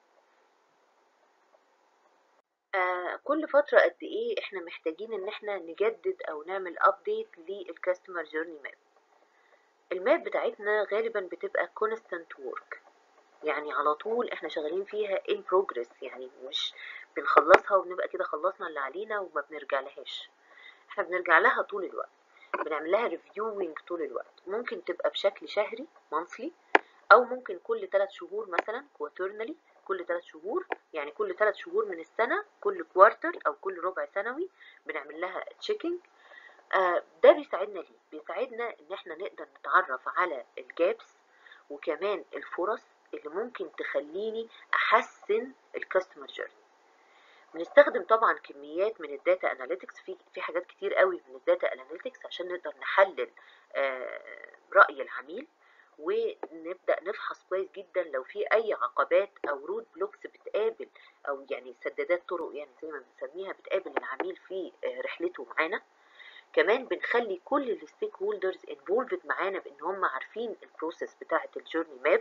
آه كل فترة قد ايه احنا محتاجين ان احنا نجدد او نعمل ابديت للكاستمر جيرني ماب الماب بتاعتنا غالبا بتبقى constant work يعني على طول احنا شغالين فيها in progress يعني مش بنخلصها ونبقى كده خلصنا اللي علينا وما بنرجع لهاش احنا بنرجع لها طول الوقت بنعمل لها ريفيوينج طول الوقت ممكن تبقى بشكل شهري monthly او ممكن كل 3 شهور مثلا كواترنالي كل 3 شهور يعني كل 3 شهور من السنة كل كوارتر او كل ربع سنوي بنعمل لها تشيكينج آه ده بيساعدنا ليه بيساعدنا ان احنا نقدر نتعرف على الجابس وكمان الفرص اللي ممكن تخليني احسن الكاستمر جيرني بنستخدم طبعا كميات من الداتا اناليتكس في في حاجات كتير قوي من الداتا اناليتكس عشان نقدر نحلل آه راي العميل ونبدا نفحص كويس جدا لو في اي عقبات او رود بلوكس بتقابل او يعني سدادات طرق يعني زي ما بنسميها بتقابل العميل في آه رحلته معانا كمان بنخلي كل الستيك هولدرز انفولفد معانا بان هم عارفين البروسيس بتاعه الجيرني ماب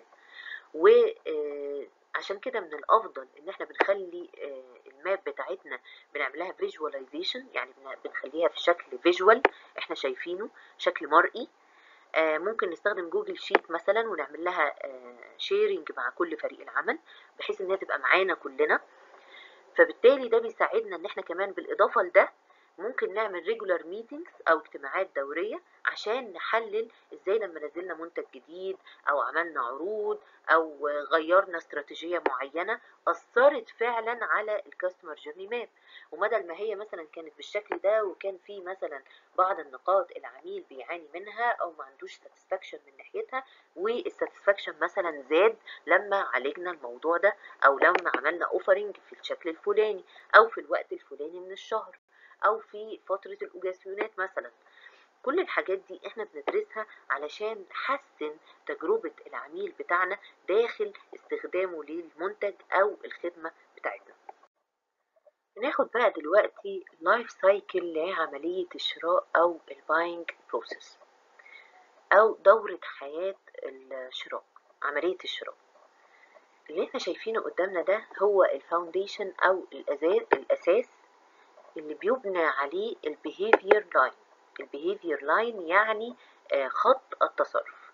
وعشان كده من الافضل ان احنا بنخلي الماب بتاعتنا بنعملها فيجواليزيشن يعني بنخليها في شكل فيجوال احنا شايفينه شكل مرئي ممكن نستخدم جوجل شيت مثلا ونعمل لها شيرنج مع كل فريق العمل بحيث انها تبقى معانا كلنا فبالتالي ده بيساعدنا ان احنا كمان بالاضافه لده ممكن نعمل ريجولار ميتينجز او اجتماعات دوريه عشان نحلل ازاي لما نزلنا منتج جديد او عملنا عروض او غيرنا استراتيجيه معينه اثرت فعلا على الكاستمر جيرني ماب ومدى ما هي مثلا كانت بالشكل ده وكان في مثلا بعض النقاط العميل بيعاني منها او ما عندوش ساتسفاكشن من ناحيتها والساتسفاكشن مثلا زاد لما عالجنا الموضوع ده او لما عملنا اوفرنج في الشكل الفلاني او في الوقت الفلاني من الشهر او في فترة الاوجاسيونات مثلا كل الحاجات دي احنا بندرسها علشان نحسن تجربة العميل بتاعنا داخل استخدامه للمنتج او الخدمة بتاعتنا ناخد بقى دلوقتي لايف سايكل لعملية الشراء او الباينج بروسيس او دورة حياة الشراء عملية الشراء اللي احنا شايفينه قدامنا ده هو الفاونديشن او الاساس اللي بيبنى عليه البيهيفير لاين البيهيفير لاين يعني خط التصرف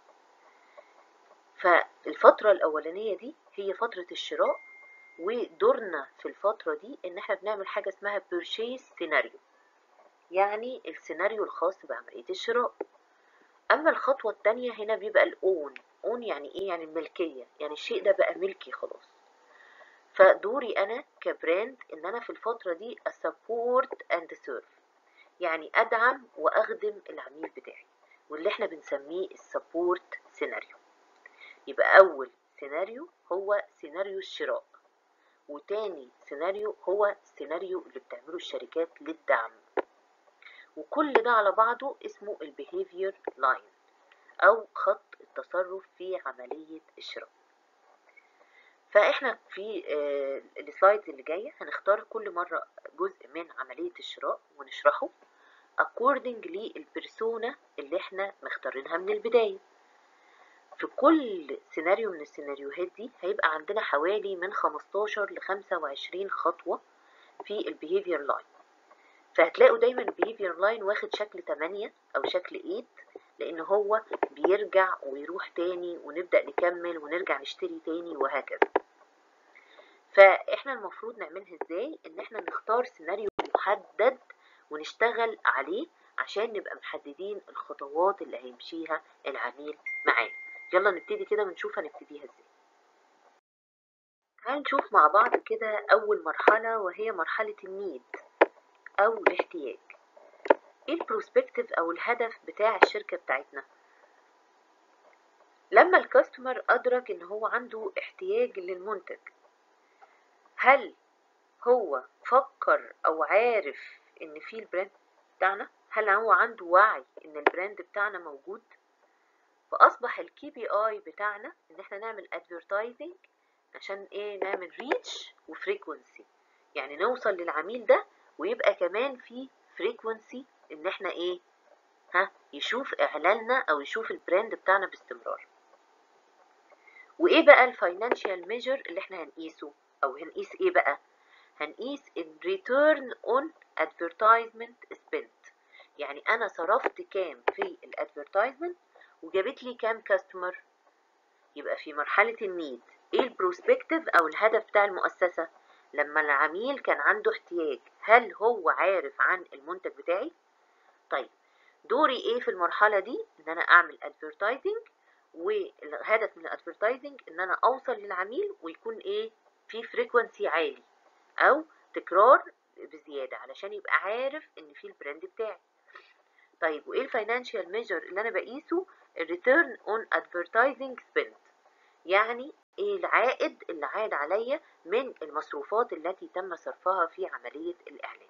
فالفترة الأولانية دي هي فترة الشراء ودورنا في الفترة دي إن احنا بنعمل حاجة اسمها purchase سيناريو يعني السيناريو الخاص بعملية الشراء أما الخطوة التانية هنا بيبقى الأون أون يعني إيه يعني الملكية يعني الشيء ده بقى ملكي خلاص فدوري انا كبراند ان انا في الفترة دي اسبورت اند سيرف يعني ادعم واخدم العميل بتاعي واللي احنا بنسميه السبورت سيناريو يبقى اول سيناريو هو سيناريو الشراء وتاني سيناريو هو سيناريو اللي بتعمله الشركات للدعم وكل ده على بعضه اسمه البيهيفير لاين او خط التصرف في عملية الشراء فاحنا في السلايدز اللي جايه هنختار كل مره جزء من عمليه الشراء ونشرحه according للبرسونا اللي احنا مختارينها من البداية في كل سيناريو من السيناريوهات دي هيبقى عندنا حوالي من 15 ل 25 خطوة في البيهيفير لاين فهتلاقوا دايما البيهيفير لاين واخد شكل 8 او شكل 8 لان هو بيرجع ويروح تاني ونبدأ نكمل ونرجع نشتري تاني وهكذا فاحنا المفروض نعملها ازاي ان احنا نختار سيناريو محدد ونشتغل عليه عشان نبقى محددين الخطوات اللي هيمشيها العميل معانا يلا نبتدي كده ونشوف هنبتديها ازاي تعالوا نشوف مع بعض كده اول مرحلة وهي مرحلة النيد او الاحتياج ايه البروسبكتيف او الهدف بتاع الشركة بتاعتنا لما الكاستمر ادرك ان هو عنده احتياج للمنتج هل هو فكر او عارف ان في البراند بتاعنا هل هو عنده وعي ان البراند بتاعنا موجود فاصبح الكي بي اي بتاعنا ان احنا نعمل ادفرتايزنج عشان ايه نعمل ريتش وفريكونسي يعني نوصل للعميل ده ويبقى كمان في فريكونسي ان احنا ايه ها يشوف اعلاننا او يشوف البراند بتاعنا باستمرار وايه بقى الفاينانشال ميجر اللي احنا هنقيسه او هنقيس ايه بقى هنقيس ال return on advertisement spent يعني انا صرفت كام في الادفرتايزمنت وجابت لي كام كاستمر يبقى في مرحلة النيد ايه البروسبكتيف او الهدف بتاع المؤسسة لما العميل كان عنده احتياج هل هو عارف عن المنتج بتاعي طيب دوري ايه في المرحلة دي ان انا اعمل advertising والهدف من الادفرتايزنج ان انا اوصل للعميل ويكون ايه في فريكونسي عالي او تكرار بزياده علشان يبقى عارف ان في البراند بتاعي طيب وايه الفاينانشال ميجر اللي انا بقيسه الريتيرن اون ادفرتايزنج سبند يعني ايه العائد اللي عاد عليا من المصروفات التي تم صرفها في عمليه الاعلان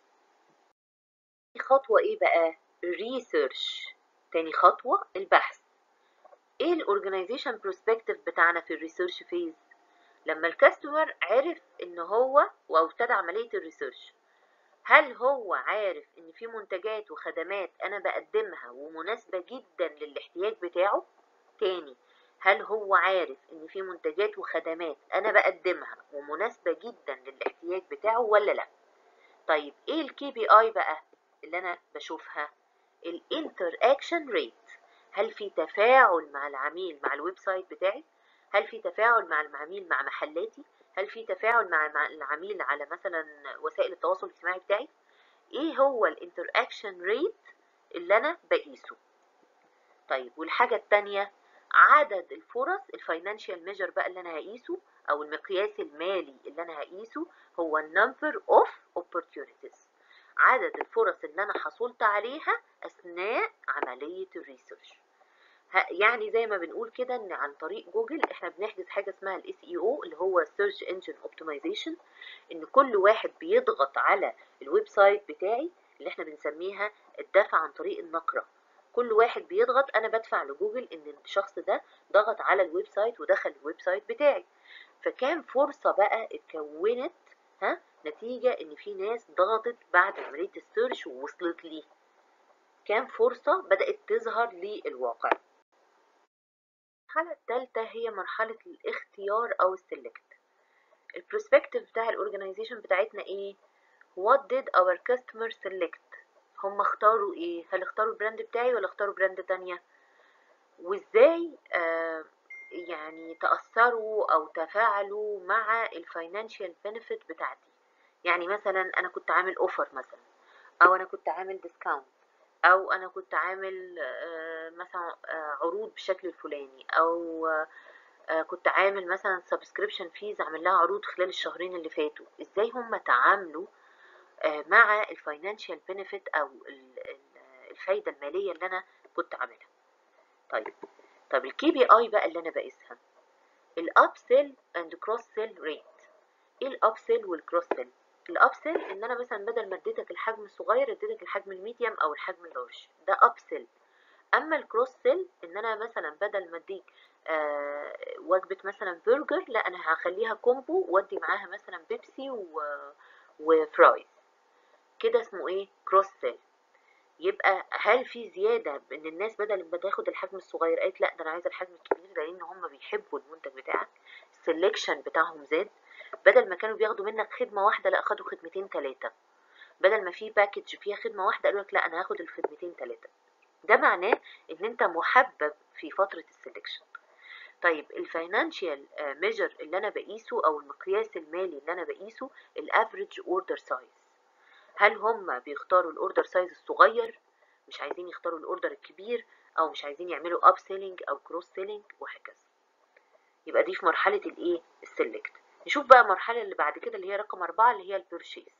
خطوه ايه بقى ريسيرش تاني خطوه البحث ايه الاورجنايزيشن بروسبكتيف بتاعنا في الريسيرش فيز لما الكاستمر عرف ان هو وابتدى عمليه الريسيرش هل هو عارف ان في منتجات وخدمات انا بقدمها ومناسبه جدا للاحتياج بتاعه تاني هل هو عارف ان في منتجات وخدمات انا بقدمها ومناسبه جدا للاحتياج بتاعه ولا لا طيب ايه الكي بي اي بقى اللي انا بشوفها الانتر اكشن ريت هل في تفاعل مع العميل مع الويب سايت بتاعي هل في تفاعل مع العميل مع محلاتي هل في تفاعل مع العميل على مثلا وسائل التواصل الاجتماعي بتاعي ايه هو الانتر اكشن ريت اللي انا بقيسه طيب والحاجه التانية عدد الفرص الفاينانشال ميجر بقى اللي انا هقيسه او المقياس المالي اللي انا هقيسه هو النمبر اوف opportunities عدد الفرص اللي انا حصلت عليها اثناء عمليه الريسيرش يعني زي ما بنقول كده ان عن طريق جوجل احنا بنحجز حاجه اسمها الاس اي او اللي هو سيرش انجن اوبتمايزيشن ان كل واحد بيضغط على الويب سايت بتاعي اللي احنا بنسميها الدفع عن طريق النقره كل واحد بيضغط انا بدفع لجوجل ان الشخص ده ضغط على الويب سايت ودخل الويب سايت بتاعي فكان فرصه بقى اتكونت ها نتيجه ان في ناس ضغطت بعد عمليه السيرش ووصلت لي كان فرصه بدات تظهر للواقع المرحلة الثالثة هي مرحلة الاختيار أو السلكت البروسبكتيف بتاع الأورجنايزيشن بتاعتنا إيه؟ What did our customer select؟ هم اختاروا إيه؟ هل اختاروا البراند بتاعي ولا اختاروا براند تانية؟ وإزاي آه يعني تأثروا أو تفاعلوا مع الفاينانشال بنفيت بتاعتي يعني مثلا أنا كنت عامل أوفر مثلا أو أنا كنت عامل ديسكاونت او انا كنت عامل مثلا عروض بالشكل الفلاني او كنت عامل مثلا سبسكريبشن فيز اعمل لها عروض خلال الشهرين اللي فاتوا ازاي هم تعاملوا مع الفاينانشال بنفيت او الفايده الماليه اللي انا كنت عاملها طيب طب الكي بي اي بقى اللي انا بقيسها الاب سيل اند كروس سيل ريت ايه الاب سيل والكروس سيل الاب سيل ان انا مثلا بدل ما اديتك الحجم الصغير اديتك الحجم الميديم او الحجم اللارج ده اب سيل اما الكروس سيل ان انا مثلا بدل ما اديك آه وجبه مثلا برجر لا انا هخليها كومبو وادي معاها مثلا بيبسي و... وفرايز كده اسمه ايه كروس سيل يبقى هل في زياده ان الناس بدل ما تاخد الحجم الصغير قالت لا ده انا عايزه الحجم الكبير لان هم بيحبوا المنتج بتاعك السلكشن بتاعهم زاد بدل ما كانوا بياخدوا منك خدمه واحده لا خدوا خدمتين ثلاثه بدل ما في باكج فيها خدمه واحده قالوا لك لا انا هاخد الخدمتين ثلاثه ده معناه ان انت محبب في فتره السلكشن طيب الفاينانشال ميجر اللي انا بقيسه او المقياس المالي اللي انا بقيسه الافريج اوردر سايز هل هم بيختاروا الاوردر سايز الصغير مش عايزين يختاروا الاوردر الكبير او مش عايزين يعملوا اب سيلينج او كروس سيلينج وهكذا يبقى دي في مرحله الايه السلكت نشوف بقى المرحله اللي بعد كده اللي هي رقم أربعة اللي هي البيرشيز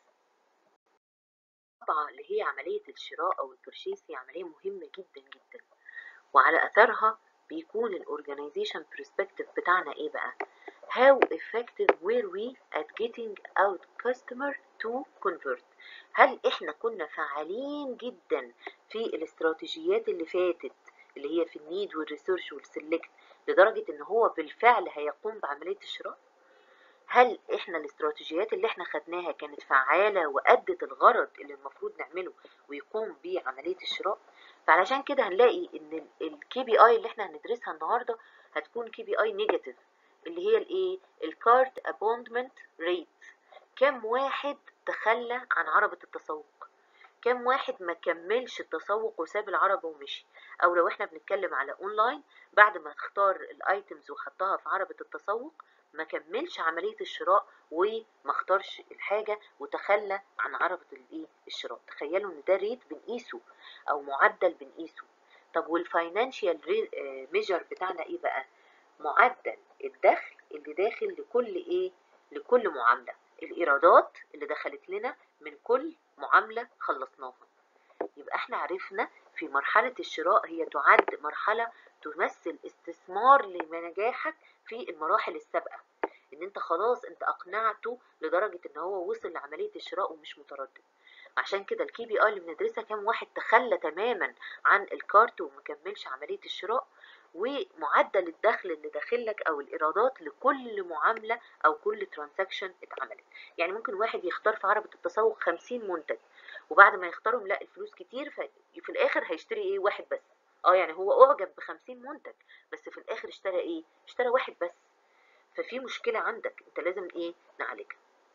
طبعا اللي هي عمليه الشراء او البيرشيز هي عمليه مهمه جدا جدا وعلى اثرها بيكون الاورجانيزيشن برسبكتيف بتاعنا ايه بقى how effective were we at getting out customer to convert هل احنا كنا فعالين جدا في الاستراتيجيات اللي فاتت اللي هي في النيد والريسيرش والسلكت لدرجة ان هو بالفعل هيقوم بعملية الشراء هل احنا الاستراتيجيات اللي احنا خدناها كانت فعالة وأدت الغرض اللي المفروض نعمله ويقوم بيه عملية الشراء فعلشان كده هنلاقي ان الكي بي اي اللي احنا هندرسها النهارده هتكون كي بي اي نيجاتيف اللي هي الايه الكارت ابوندمنت ريت كم واحد تخلى عن عربة التسوق كم واحد ما كملش التسوق وساب العربة ومشي او لو احنا بنتكلم على اونلاين بعد ما اختار الايتمز وحطها في عربة التسوق ما كملش عملية الشراء وما اختارش الحاجة وتخلى عن عربة الايه الشراء تخيلوا ان ده ريت بنقيسه او معدل بنقيسه طب والفاينانشال ميجر بتاعنا ايه بقى معدل الدخل اللي داخل لكل ايه لكل معاملة الايرادات اللي دخلت لنا من كل معاملة خلصناها يبقى احنا عرفنا في مرحلة الشراء هي تعد مرحلة تمثل استثمار لنجاحك في المراحل السابقة ان انت خلاص انت اقنعته لدرجة ان هو وصل لعملية الشراء ومش متردد عشان كده الكي بي اي اللي بندرسها كام واحد تخلى تماما عن الكارت ومكملش عملية الشراء ومعدل الدخل اللي داخلك او الايرادات لكل معامله او كل ترانزاكشن اتعملت يعني ممكن واحد يختار في عربه التسوق 50 منتج وبعد ما يختارهم لا الفلوس كتير ففي الاخر هيشتري ايه واحد بس اه يعني هو اعجب ب 50 منتج بس في الاخر اشترى ايه اشترى واحد بس ففي مشكله عندك انت لازم ايه نعالجها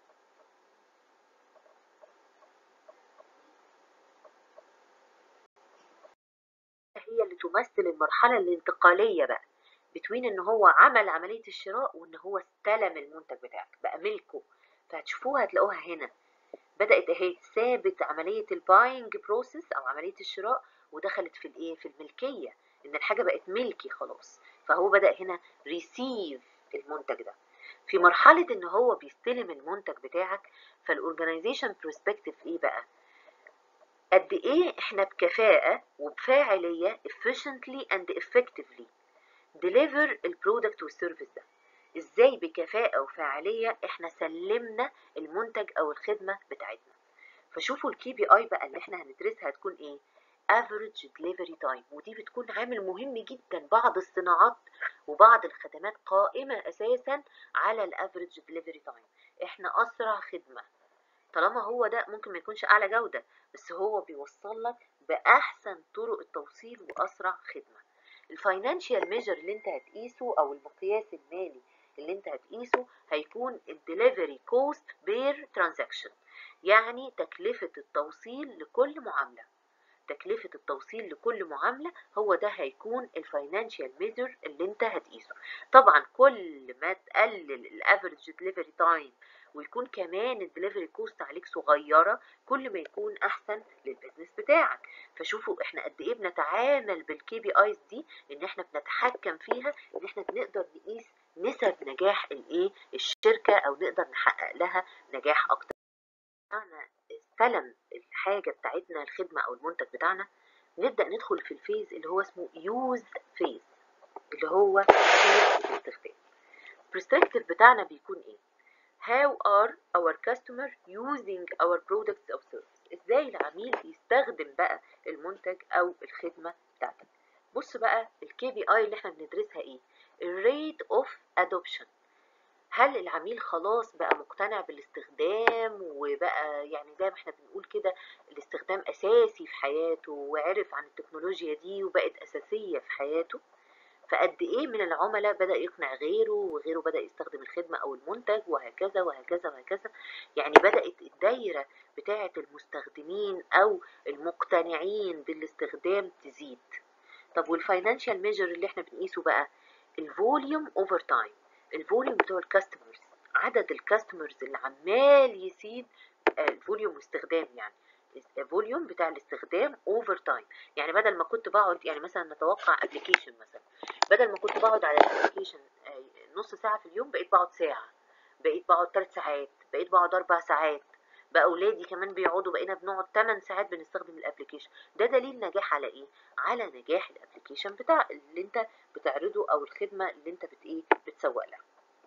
هي اللي تمثل المرحلة الانتقالية بقى بتوين ان هو عمل عملية الشراء وان هو استلم المنتج بتاعك بقى ملكه فهتشوفوها هتلاقوها هنا بدأت اهي سابت عملية الباينج بروسيس او عملية الشراء ودخلت في الايه في الملكية ان الحاجة بقت ملكي خلاص فهو بدأ هنا ريسيف المنتج ده في مرحلة ان هو بيستلم المنتج بتاعك فالاورجنايزيشن برسبكتيف ايه بقى قد ايه احنا بكفاءة وبفاعلية efficiently and effectively deliver البرودكت والسيرفيس ده ازاي بكفاءة وفاعلية احنا سلمنا المنتج او الخدمة بتاعتنا فشوفوا الكي بي اي بقى اللي احنا هندرسها هتكون ايه average delivery time ودي بتكون عامل مهم جدا بعض الصناعات وبعض الخدمات قائمة اساسا على الافريج ديليفري تايم احنا اسرع خدمة طالما هو ده ممكن ما يكونش اعلى جودة بس هو بيوصل لك باحسن طرق التوصيل واسرع خدمة الفاينانشال ميجر اللي انت هتقيسه او المقياس المالي اللي انت هتقيسه هيكون الدليفري كوست بير ترانزاكشن يعني تكلفة التوصيل لكل معاملة تكلفة التوصيل لكل معاملة هو ده هيكون الفاينانشال ميجر اللي انت هتقيسه طبعا كل ما تقلل الافريج دليفري تايم ويكون كمان الدليفري كوست عليك صغيرة كل ما يكون احسن للبزنس بتاعك فشوفوا احنا قد ايه بنتعامل بالكي بي ايز دي ان احنا بنتحكم فيها ان احنا بنقدر نقيس نسب نجاح الايه الشركة او نقدر نحقق لها نجاح اكتر انا استلم الحاجة بتاعتنا الخدمة او المنتج بتاعنا نبدأ ندخل في الفيز اللي هو اسمه يوز فيز اللي هو فيز الاستخدام perspective بتاعنا بيكون ايه how are our customer using our products or service ازاي العميل بيستخدم بقى المنتج او الخدمة بتاعتك بص بقى الكي بي اي اللي احنا بندرسها ايه الريت اوف ادوبشن هل العميل خلاص بقى مقتنع بالاستخدام وبقى يعني زي ما احنا بنقول كده الاستخدام اساسي في حياته وعرف عن التكنولوجيا دي وبقت اساسية في حياته فقد ايه من العملاء بدأ يقنع غيره وغيره بدأ يستخدم الخدمة او المنتج وهكذا وهكذا وهكذا يعني بدأت الدايرة بتاعة المستخدمين او المقتنعين بالاستخدام تزيد طب والفاينانشال ميجر اللي احنا بنقيسه بقى الفوليوم اوفر تايم الفوليوم بتوع الكاستمرز عدد الكاستمرز اللي عمال يزيد الفوليوم استخدام يعني الفوليوم بتاع الاستخدام اوفر تايم يعني بدل ما كنت بقعد يعني مثلا نتوقع ابلكيشن مثلا بدل ما كنت بقعد على الابلكيشن نص ساعه في اليوم بقيت بقعد ساعه بقيت بقعد ثلاث ساعات بقيت بقعد اربع ساعات بقى اولادي كمان بيقعدوا بقينا بنقعد 8 ساعات بنستخدم الابلكيشن ده دليل نجاح على ايه على نجاح الابلكيشن بتاع اللي انت بتعرضه او الخدمه اللي انت بت ايه بتسوق لها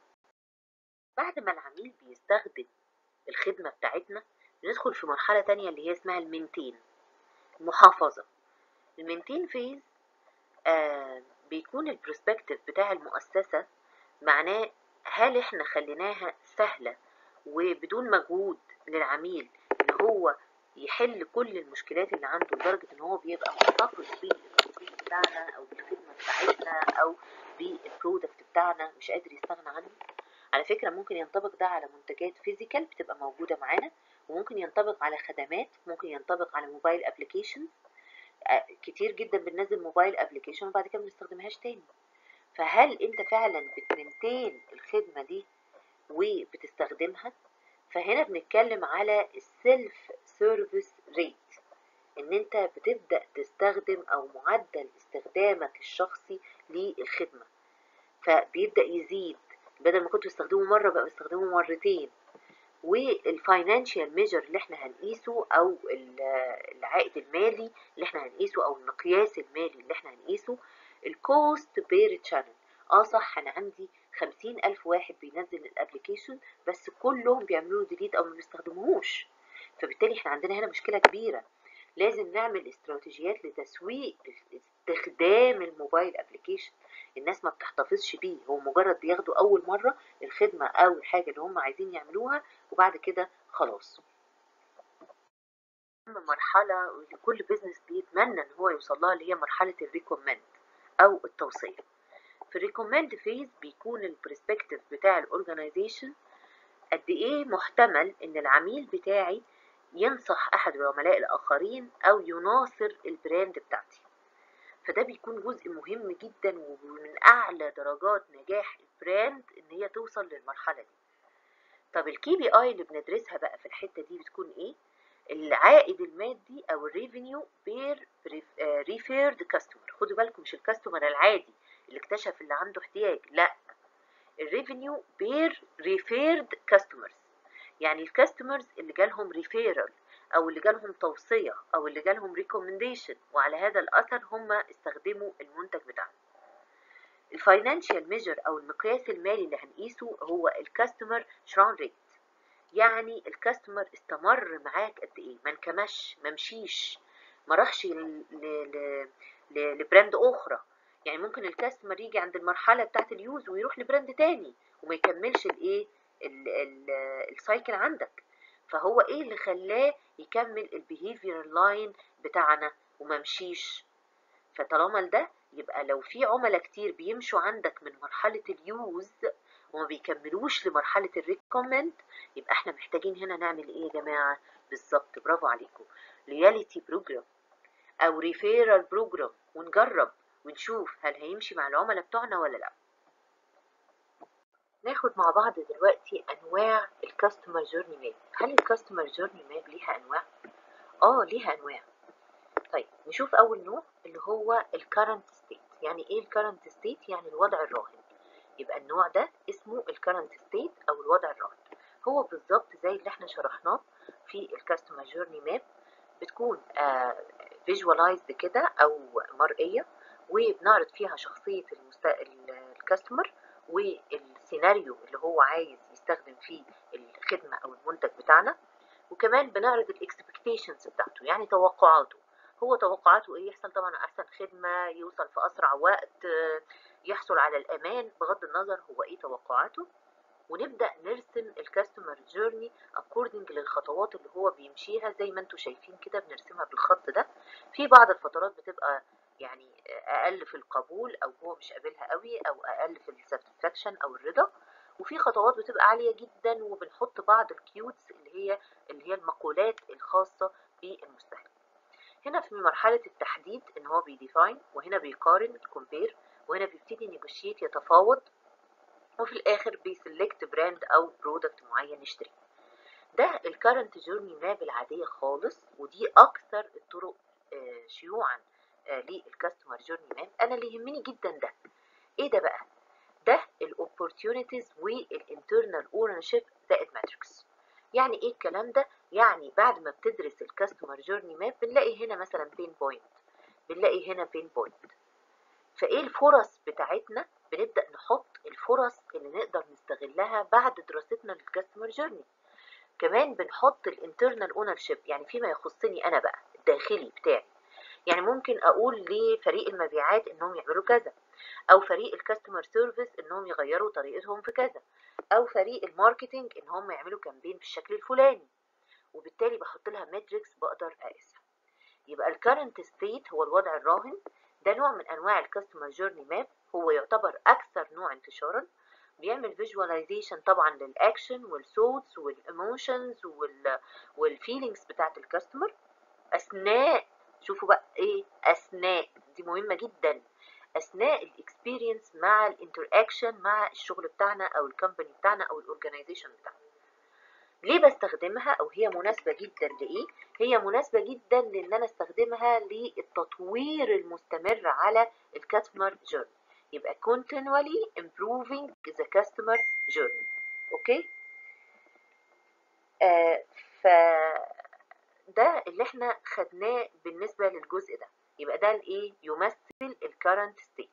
بعد ما العميل بيستخدم الخدمه بتاعتنا ندخل في مرحله تانية اللي هي اسمها المينتين المحافظه المينتين فيز آه بيكون البروسبكتيف بتاع المؤسسه معناه هل احنا خليناها سهله وبدون مجهود للعميل ان هو يحل كل المشكلات اللي عنده لدرجه ان هو بيبقى محتفظ بالتطبيق بتاعنا او بالخدمه بتاعتنا او بالبرودكت بتاعنا مش قادر يستغنى عنه على فكره ممكن ينطبق ده على منتجات فيزيكال بتبقى موجوده معانا وممكن ينطبق على خدمات ممكن ينطبق على موبايل ابلكيشنز كتير جدا بننزل موبايل ابلكيشن وبعد كده ما بنستخدمهاش تاني فهل انت فعلا بتمنتين الخدمه دي وبتستخدمها فهنا بنتكلم على السيلف سيرفيس ريت ان انت بتبدا تستخدم او معدل استخدامك الشخصي للخدمه فبيبدا يزيد بدل ما كنت بستخدمه مره بقى بستخدمه مرتين والفاينانشال ميجر اللي احنا هنقيسه او العائد المالي اللي احنا هنقيسه او المقياس المالي اللي احنا هنقيسه الكوست بير تشانل اه صح انا عندي خمسين الف واحد بينزل الابليكيشن بس كلهم بيعملوا ديليت او ما بيستخدموهوش فبالتالي احنا عندنا هنا مشكله كبيره لازم نعمل استراتيجيات لتسويق استخدام الموبايل ابليكيشن الناس ما بتحتفظش بيه هو مجرد بياخدوا اول مره الخدمه او الحاجه اللي هم عايزين يعملوها وبعد كده خلاص مرحله كل بيزنس بيتمنى ان هو يوصل لها اللي هي مرحله الريكومند او التوصيه في الريكومند فيز بيكون البرسبكتيف بتاع الاورجنايزيشن قد ايه محتمل ان العميل بتاعي ينصح احد العملاء الاخرين او يناصر البراند بتاعتي فده بيكون جزء مهم جدا ومن اعلى درجات نجاح البراند ان هي توصل للمرحله دي طب الكي بي اي اللي بندرسها بقى في الحته دي بتكون ايه العائد المادي او الريفينيو بير ريفيرد كاستمر خدوا بالكم مش الكاستمر العادي اللي اكتشف اللي عنده احتياج لا الريفينيو بير ريفيرد كاستمرز يعني الكاستمرز اللي جالهم ريفيرال او اللي جالهم توصيه او اللي جالهم ريكومنديشن وعلى هذا الاثر هم استخدموا المنتج بتاعنا الفاينانشال ميجر او المقياس المالي اللي هنقيسه هو الكاستمر شران ريت يعني الكاستمر استمر معاك قد ايه ما انكمش ما مشيش ما راحش لبراند اخرى يعني ممكن الكاستمر يجي عند المرحله بتاعه اليوز ويروح لبراند تاني وما يكملش الايه السايكل عندك فهو ايه اللي خلاه يكمل البيهيفير لاين بتاعنا وما مشيش فطالما ده يبقى لو في عملاء كتير بيمشوا عندك من مرحله اليوز وما بيكملوش لمرحله الريكومند يبقى احنا محتاجين هنا نعمل ايه يا جماعه بالظبط برافو عليكم لويالتي بروجرام او ريفيرال بروجرام ونجرب ونشوف هل هيمشي مع العملاء بتوعنا ولا لا ناخد مع بعض دلوقتي انواع الكاستمر جورني ماب هل الكاستمر جورني ماب ليها انواع اه ليها انواع طيب نشوف اول نوع اللي هو الكرنت ستيت يعني ايه الكرنت ستيت يعني الوضع الراهن يبقى النوع ده اسمه الكرنت ستيت او الوضع الراهن هو بالظبط زي اللي احنا شرحناه في الكاستمر جورني ماب بتكون فيجواليزد كده او مرئيه وبنعرض فيها شخصيه المست... الكاستمر والسيناريو اللي هو عايز يستخدم فيه الخدمه او المنتج بتاعنا وكمان بنعرض الاكسبكتيشنز بتاعته يعني توقعاته هو توقعاته ايه يحصل طبعا احسن خدمه يوصل في اسرع وقت يحصل على الامان بغض النظر هو ايه توقعاته ونبدا نرسم الكاستمر جيرني اكوردنج للخطوات اللي هو بيمشيها زي ما انتم شايفين كده بنرسمها بالخط ده في بعض الفترات بتبقى يعني اقل في القبول او هو مش قابلها قوي او اقل في الساتسفاكشن او الرضا وفي خطوات بتبقى عاليه جدا وبنحط بعض الكيوتس اللي هي اللي هي المقولات الخاصه بالمستهلك هنا في مرحله التحديد ان هو بيديفاين وهنا بيقارن كومبير وهنا بيبتدي نيجوشيت يتفاوض وفي الاخر بيسلكت براند او برودكت معين يشتريه ده الكارنت جورني ماب العاديه خالص ودي اكثر الطرق شيوعا للكاستمر جورني ماب انا اللي يهمني جدا ده ايه ده بقى ده الاوبورتيونيتيز والانترنال اونرشيب زائد ماتريكس يعني ايه الكلام ده يعني بعد ما بتدرس الكاستمر جورني ماب بنلاقي هنا مثلا بين بوينت بنلاقي هنا بين بوينت فايه الفرص بتاعتنا بنبدا نحط الفرص اللي نقدر نستغلها بعد دراستنا للكاستمر جورني كمان بنحط الانترنال اونرشيب يعني فيما يخصني انا بقى الداخلي بتاعي يعني ممكن اقول لفريق المبيعات انهم يعملوا كذا او فريق الكاستمر سيرفيس انهم يغيروا طريقتهم في كذا او فريق الماركتينج انهم يعملوا كامبين بالشكل الفلاني وبالتالي بحط لها ماتريكس بقدر اقيسها يبقى الكرنت ستيت هو الوضع الراهن ده نوع من انواع الكاستمر جيرني ماب هو يعتبر اكثر نوع انتشارا بيعمل فيجواليزيشن طبعا للاكشن والثوتس والايموشنز والفيلينجز بتاعت الكاستمر اثناء شوفوا بقى ايه اثناء دي مهمه جدا اثناء الاكسبيرينس مع الانتراكشن مع الشغل بتاعنا او الكومباني بتاعنا او الاورجنايزيشن بتاعنا ليه بستخدمها او هي مناسبه جدا لايه هي مناسبه جدا لان انا استخدمها للتطوير المستمر على الكاستمر جيرني يبقى continually improving the customer journey اوكي آه ف ده اللي احنا خدناه بالنسبه للجزء ده يبقى ده الايه يمثل الكرنت ستيت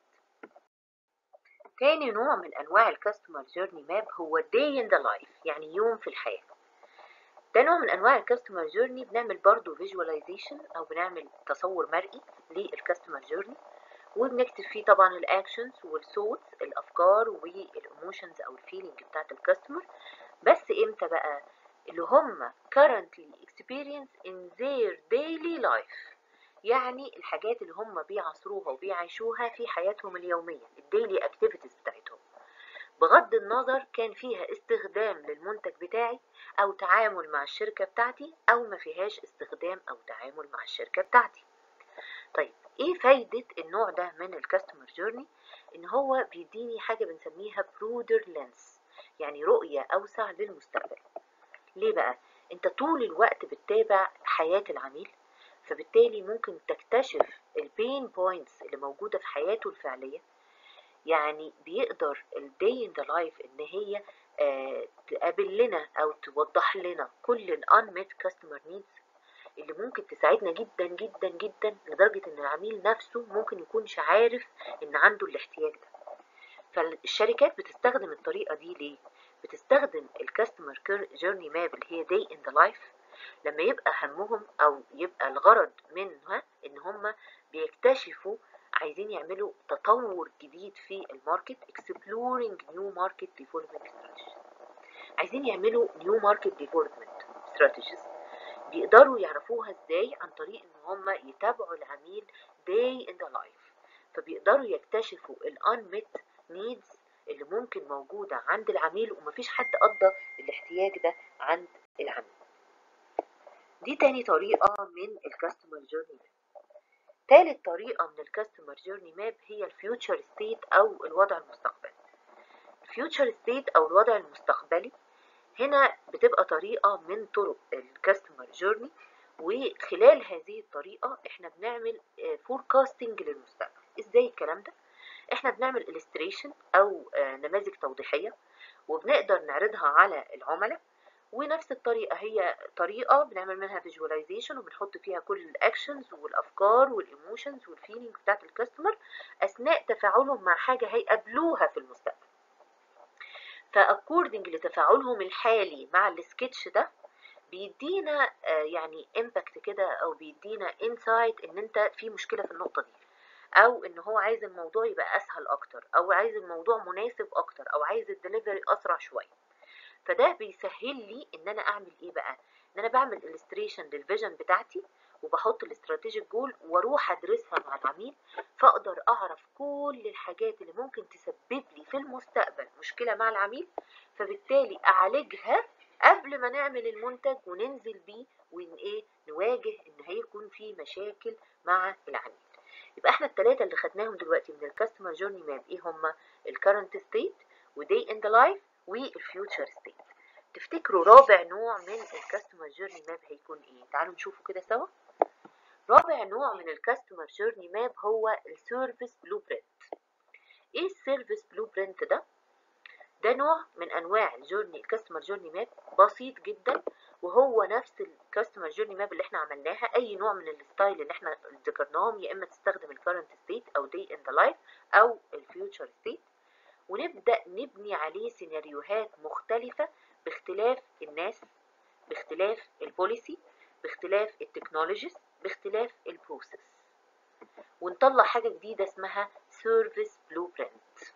تاني نوع من انواع الكاستمر جيرني ماب هو day in the life يعني يوم في الحياه ده نوع من انواع الكاستمر جيرني بنعمل برضو فيجواليزيشن او بنعمل تصور مرئي للكاستمر جيرني وبنكتب فيه طبعا الاكشنز والثوتس الافكار والايموشنز او الفيلينج بتاعت الكاستمر بس امتى بقى اللي هم currently experience in their daily life يعني الحاجات اللي هم بيعصروها وبيعيشوها في حياتهم اليومية الديلي اكتيفيتيز بتاعتهم بغض النظر كان فيها استخدام للمنتج بتاعي او تعامل مع الشركة بتاعتي او ما فيهاش استخدام او تعامل مع الشركة بتاعتي طيب ايه فايدة النوع ده من الكاستمر جيرني ان هو بيديني حاجة بنسميها برودر لينس يعني رؤية اوسع للمستقبل ليه بقى انت طول الوقت بتتابع حياة العميل فبالتالي ممكن تكتشف البين بوينتس اللي موجودة في حياته الفعلية يعني بيقدر الدي ان ذا لايف ان هي آه تقابل لنا او توضح لنا كل الانميت كاستمر نيدز اللي ممكن تساعدنا جدا جدا جدا لدرجة ان العميل نفسه ممكن يكونش عارف ان عنده الاحتياج ده فالشركات بتستخدم الطريقة دي ليه؟ بتستخدم الكاستمر جيرني ماب اللي هي day in the life لما يبقى همهم او يبقى الغرض منها ان هم بيكتشفوا عايزين يعملوا تطور جديد في الماركت exploring new market development strategies عايزين يعملوا new market development strategies بيقدروا يعرفوها ازاي عن طريق ان هم يتابعوا العميل day in the life فبيقدروا يكتشفوا الانميت needs اللي ممكن موجودة عند العميل ومفيش حد قضى الاحتياج ده عند العميل دي تاني طريقة من الكاستمر جيرني ماب تالت طريقة من الكاستمر جيرني ماب هي الفيوتشر ستيت أو الوضع المستقبلي الفيوتشر ستيت أو الوضع المستقبلي هنا بتبقى طريقة من طرق الكاستمر جيرني وخلال هذه الطريقة احنا بنعمل فوركاستنج للمستقبل ازاي الكلام ده احنا بنعمل illustration او نماذج توضيحية وبنقدر نعرضها على العملاء ونفس الطريقة هي طريقة بنعمل منها visualization وبنحط فيها كل الاكشنز والافكار والايموشنز والفيلينج بتاعت الكاستمر اثناء تفاعلهم مع حاجة هيقابلوها في المستقبل فاكوردنج لتفاعلهم الحالي مع السكتش ده بيدينا يعني امباكت كده او بيدينا انسايت ان انت في مشكلة في النقطة دي او ان هو عايز الموضوع يبقى اسهل اكتر او عايز الموضوع مناسب اكتر او عايز الدليفري اسرع شويه فده بيسهل لي ان انا اعمل ايه بقى ان انا بعمل illustration للفيجن بتاعتي وبحط الاستراتيجيك جول واروح ادرسها مع العميل فاقدر اعرف كل الحاجات اللي ممكن تسبب لي في المستقبل مشكله مع العميل فبالتالي اعالجها قبل ما نعمل المنتج وننزل بيه ون ايه نواجه ان هيكون في مشاكل مع العميل يبقى احنا الثلاثه اللي خدناهم دلوقتي من الكاستمر جورني ماب ايه هما الكرنت ستيت وداي ان ذا لايف والفيوتشر ستيت تفتكروا رابع نوع من الكاستمر جورني ماب هيكون ايه تعالوا نشوفه كده سوا رابع نوع من الكاستمر جورني ماب هو السيرفيس بلو برنت ايه السيرفيس بلو برنت ده ده نوع من انواع الجورني الكاستمر جورني ماب بسيط جدا وهو نفس الكاستمر جورني ماب اللي احنا عملناها اي نوع من الستايل اللي احنا ذكرناهم يا اما تستخدم الكرنت ستيت او داي ان ذا لايف او الفيوتشر ستيت ونبدا نبني عليه سيناريوهات مختلفه باختلاف الناس باختلاف البوليسي باختلاف التكنولوجيز باختلاف البروسيس ونطلع حاجه جديده اسمها سيرفيس بلو برنت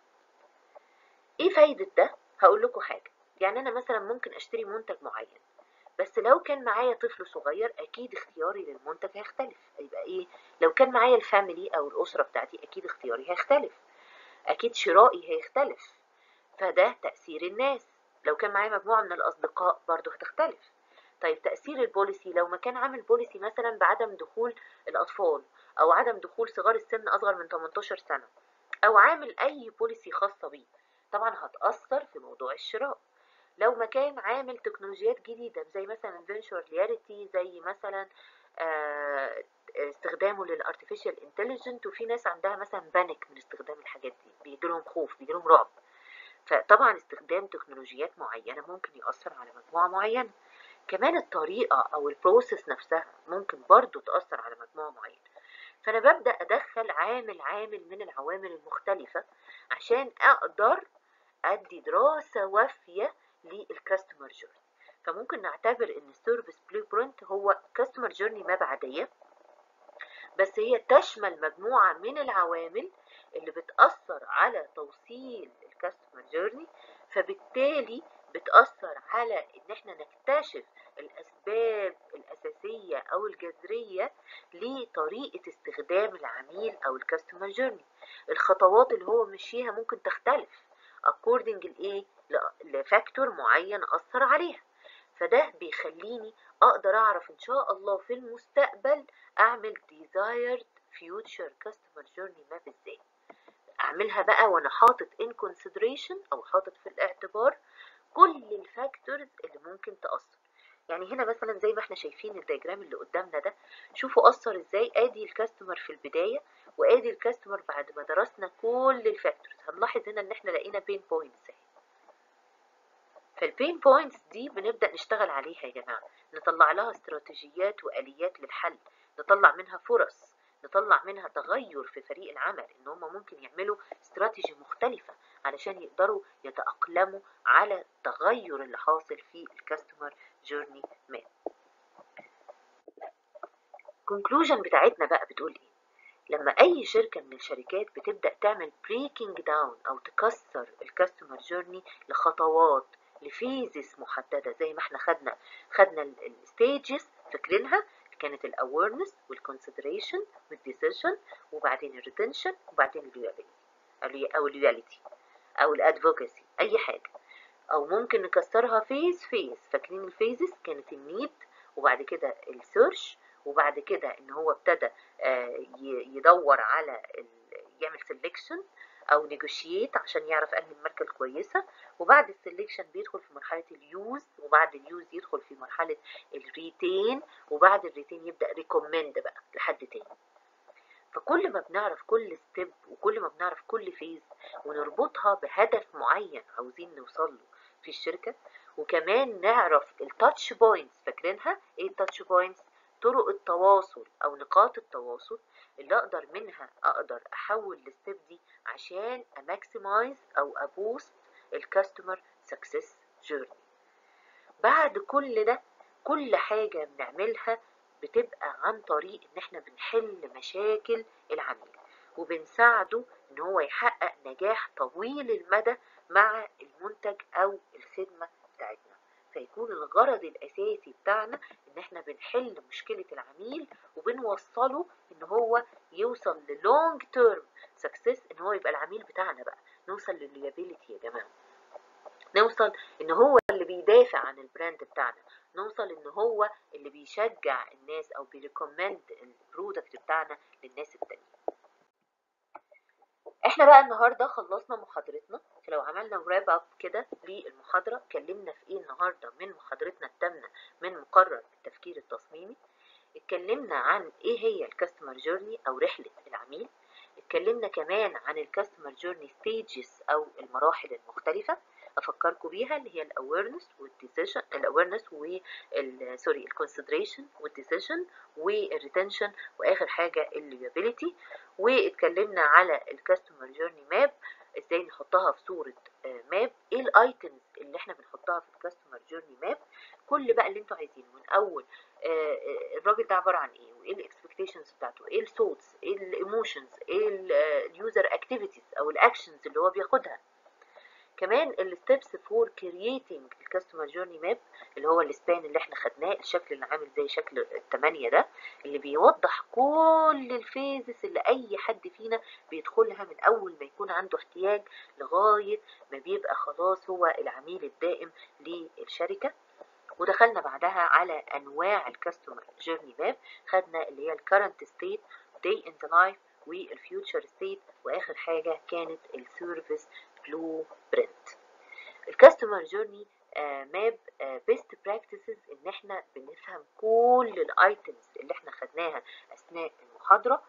ايه فايده ده هقول لكم حاجه يعني انا مثلا ممكن اشتري منتج معين بس لو كان معايا طفل صغير اكيد اختياري للمنتج هيختلف يبقى ايه لو كان معايا الفاميلي او الاسره بتاعتي اكيد اختياري هيختلف اكيد شرائي هيختلف فده تاثير الناس لو كان معايا مجموعه من الاصدقاء برضو هتختلف طيب تاثير البوليسي لو ما كان عامل بوليسي مثلا بعدم دخول الاطفال او عدم دخول صغار السن اصغر من 18 سنه او عامل اي بوليسي خاصه بيه طبعا هتاثر في موضوع الشراء لو مكان عامل تكنولوجيات جديدة زي مثلا فينشور رياليتي زي مثلا آه استخدامه للارتفيشال انتليجنت وفي ناس عندها مثلا بانيك من استخدام الحاجات دي بيجيلهم خوف بيجيلهم رعب فطبعا استخدام تكنولوجيات معينة ممكن يأثر على مجموعة معينة كمان الطريقة أو البروسيس نفسها ممكن برضو تأثر على مجموعة معينة فأنا ببدأ أدخل عامل عامل من العوامل المختلفة عشان أقدر أدي دراسة وافية للكاستمر جورني فممكن نعتبر ان السيرفيس بلو برنت هو كاستمر جورني ماب عاديه بس هي تشمل مجموعه من العوامل اللي بتاثر على توصيل الكاستمر جورني فبالتالي بتاثر على ان احنا نكتشف الاسباب الاساسيه او الجذريه لطريقه استخدام العميل او الكاستمر جورني الخطوات اللي هو مشيها ممكن تختلف according لايه لفاكتور معين اثر عليها فده بيخليني اقدر اعرف ان شاء الله في المستقبل اعمل desired future customer journey map ازاي اعملها بقى وانا حاطط in consideration او حاطط في الاعتبار كل الفاكتورز اللي ممكن تاثر يعني هنا مثلا زي ما احنا شايفين الدياجرام اللي قدامنا ده شوفوا اثر ازاي ادي الكاستمر في البدايه وادي الكاستمر بعد ما درسنا كل الفاكتورز هنلاحظ هنا ان احنا لقينا بين بوينتس اهي فالبين بوينتس دي بنبدا نشتغل عليها يا جماعه نطلع لها استراتيجيات واليات للحل نطلع منها فرص نطلع منها تغير في فريق العمل ان هم ممكن يعملوا استراتيجي مختلفه علشان يقدروا يتاقلموا على التغير اللي حاصل في الكاستمر جورني ماب الكونكلوجن بتاعتنا بقى بتقول ايه لما اي شركه من الشركات بتبدا تعمل بريكنج داون او تكسر الكاستمر جورني لخطوات لفيزز محدده زي ما احنا خدنا خدنا الستيجز فاكرينها كانت الاويرنس والكونسيدريشن والديسيشن وبعدين الريتنشن وبعدين الرياليتي او الرياليتي او الادفوكاسي اي حاجه او ممكن نكسرها فيز فيز فاكرين الفيزز كانت النيد وبعد كده السيرش وبعد كده ان هو ابتدى يدور على يعمل سيلكشن او نيجوشيت عشان يعرف انهي الماركه الكويسه وبعد السلكشن بيدخل في مرحله اليوز وبعد اليوز يدخل في مرحله الريتين وبعد الريتين يبدا ريكومند بقى لحد تاني فكل ما بنعرف كل ستيب وكل ما بنعرف كل فيز ونربطها بهدف معين عاوزين نوصل له في الشركه وكمان نعرف التاتش بوينتس فاكرينها ايه التاتش بوينتس طرق التواصل او نقاط التواصل اللي اقدر منها اقدر احول الستيب دي عشان اماكسمايز او ابوست الكاستمر سكسس جيرني بعد كل ده كل حاجة بنعملها بتبقى عن طريق ان احنا بنحل مشاكل العميل وبنساعده ان هو يحقق نجاح طويل المدى مع المنتج او الخدمة بتاعتنا الغرض الاساسي بتاعنا ان احنا بنحل مشكله العميل وبنوصله ان هو يوصل للونج تيرم سكسس ان هو يبقى العميل بتاعنا بقى نوصل للليابيليتي يا جماعه نوصل ان هو اللي بيدافع عن البراند بتاعنا نوصل ان هو اللي بيشجع الناس او بيريكومند البرودكت بتاعنا للناس التانية احنا بقى النهارده خلصنا محاضرتنا فلو عملنا راب اب كده للمحاضره اتكلمنا في ايه النهارده من محاضرتنا التامنه من مقرر التفكير التصميمي اتكلمنا عن ايه هي الكاستمر جيرني او رحله العميل اتكلمنا كمان عن الكاستمر جيرني ستيجز او المراحل المختلفه افكركم بيها اللي هي الاويرنس والديسيشن الاويرنس وال سوري الكونسيدريشن والديسيشن والريتنشن واخر حاجه الليابيليتي واتكلمنا على الكاستمر جيرني ماب ازاي نحطها في صوره ماب ايه الايتمز اللي احنا بنحطها في الكاستمر جيرني ماب كل بقى اللي انتوا عايزينه من اول الراجل ده عباره عن ايه وايه الاكسبكتيشنز بتاعته ايه الثوتس ايه الايموشنز ايه اليوزر اكتيفيتيز او الاكشنز اللي هو بياخدها كمان الستبس فور كرييتنج الكاستمر جيرني ماب اللي هو السبان اللي احنا خدناه الشكل اللي عامل زي شكل الثمانية ده اللي بيوضح كل الفيزز اللي اي حد فينا بيدخلها من اول ما يكون عنده احتياج لغاية ما بيبقى خلاص هو العميل الدائم للشركة ودخلنا بعدها على انواع الكاستمر جيرني ماب خدنا اللي هي الكرنت ستيت day in the life والفيوتشر ستيت واخر حاجة كانت السيرفيس بلو برنت الكاستمر جيرني ماب بيست براكتسز ان احنا بنفهم كل الايتمز اللي احنا خدناها اثناء المحاضره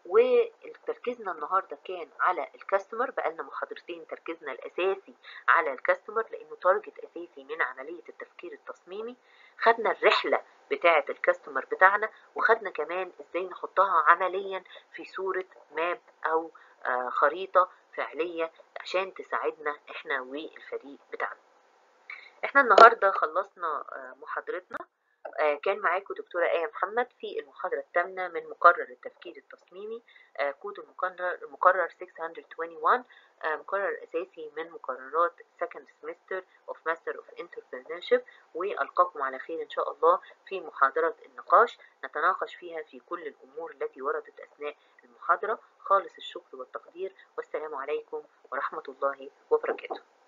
وتركيزنا النهارده كان على الكاستمر بقالنا محاضرتين تركيزنا الاساسي على الكاستمر لانه تارجت اساسي من عمليه التفكير التصميمي خدنا الرحله بتاعه الكاستمر بتاعنا وخدنا كمان ازاي نحطها عمليا في صوره ماب او خريطه فعليه عشان تساعدنا احنا والفريق بتاعنا احنا النهارده خلصنا محاضرتنا كان معاكم دكتورة آية محمد في المحاضرة الثامنة من مقرر التفكير التصميمي كود المقرر المقرر 621 مقرر أساسي من مقررات second semester of master of entrepreneurship وألقاكم على خير إن شاء الله في محاضرة النقاش نتناقش فيها في كل الأمور التي وردت أثناء المحاضرة خالص الشكر والتقدير والسلام عليكم ورحمة الله وبركاته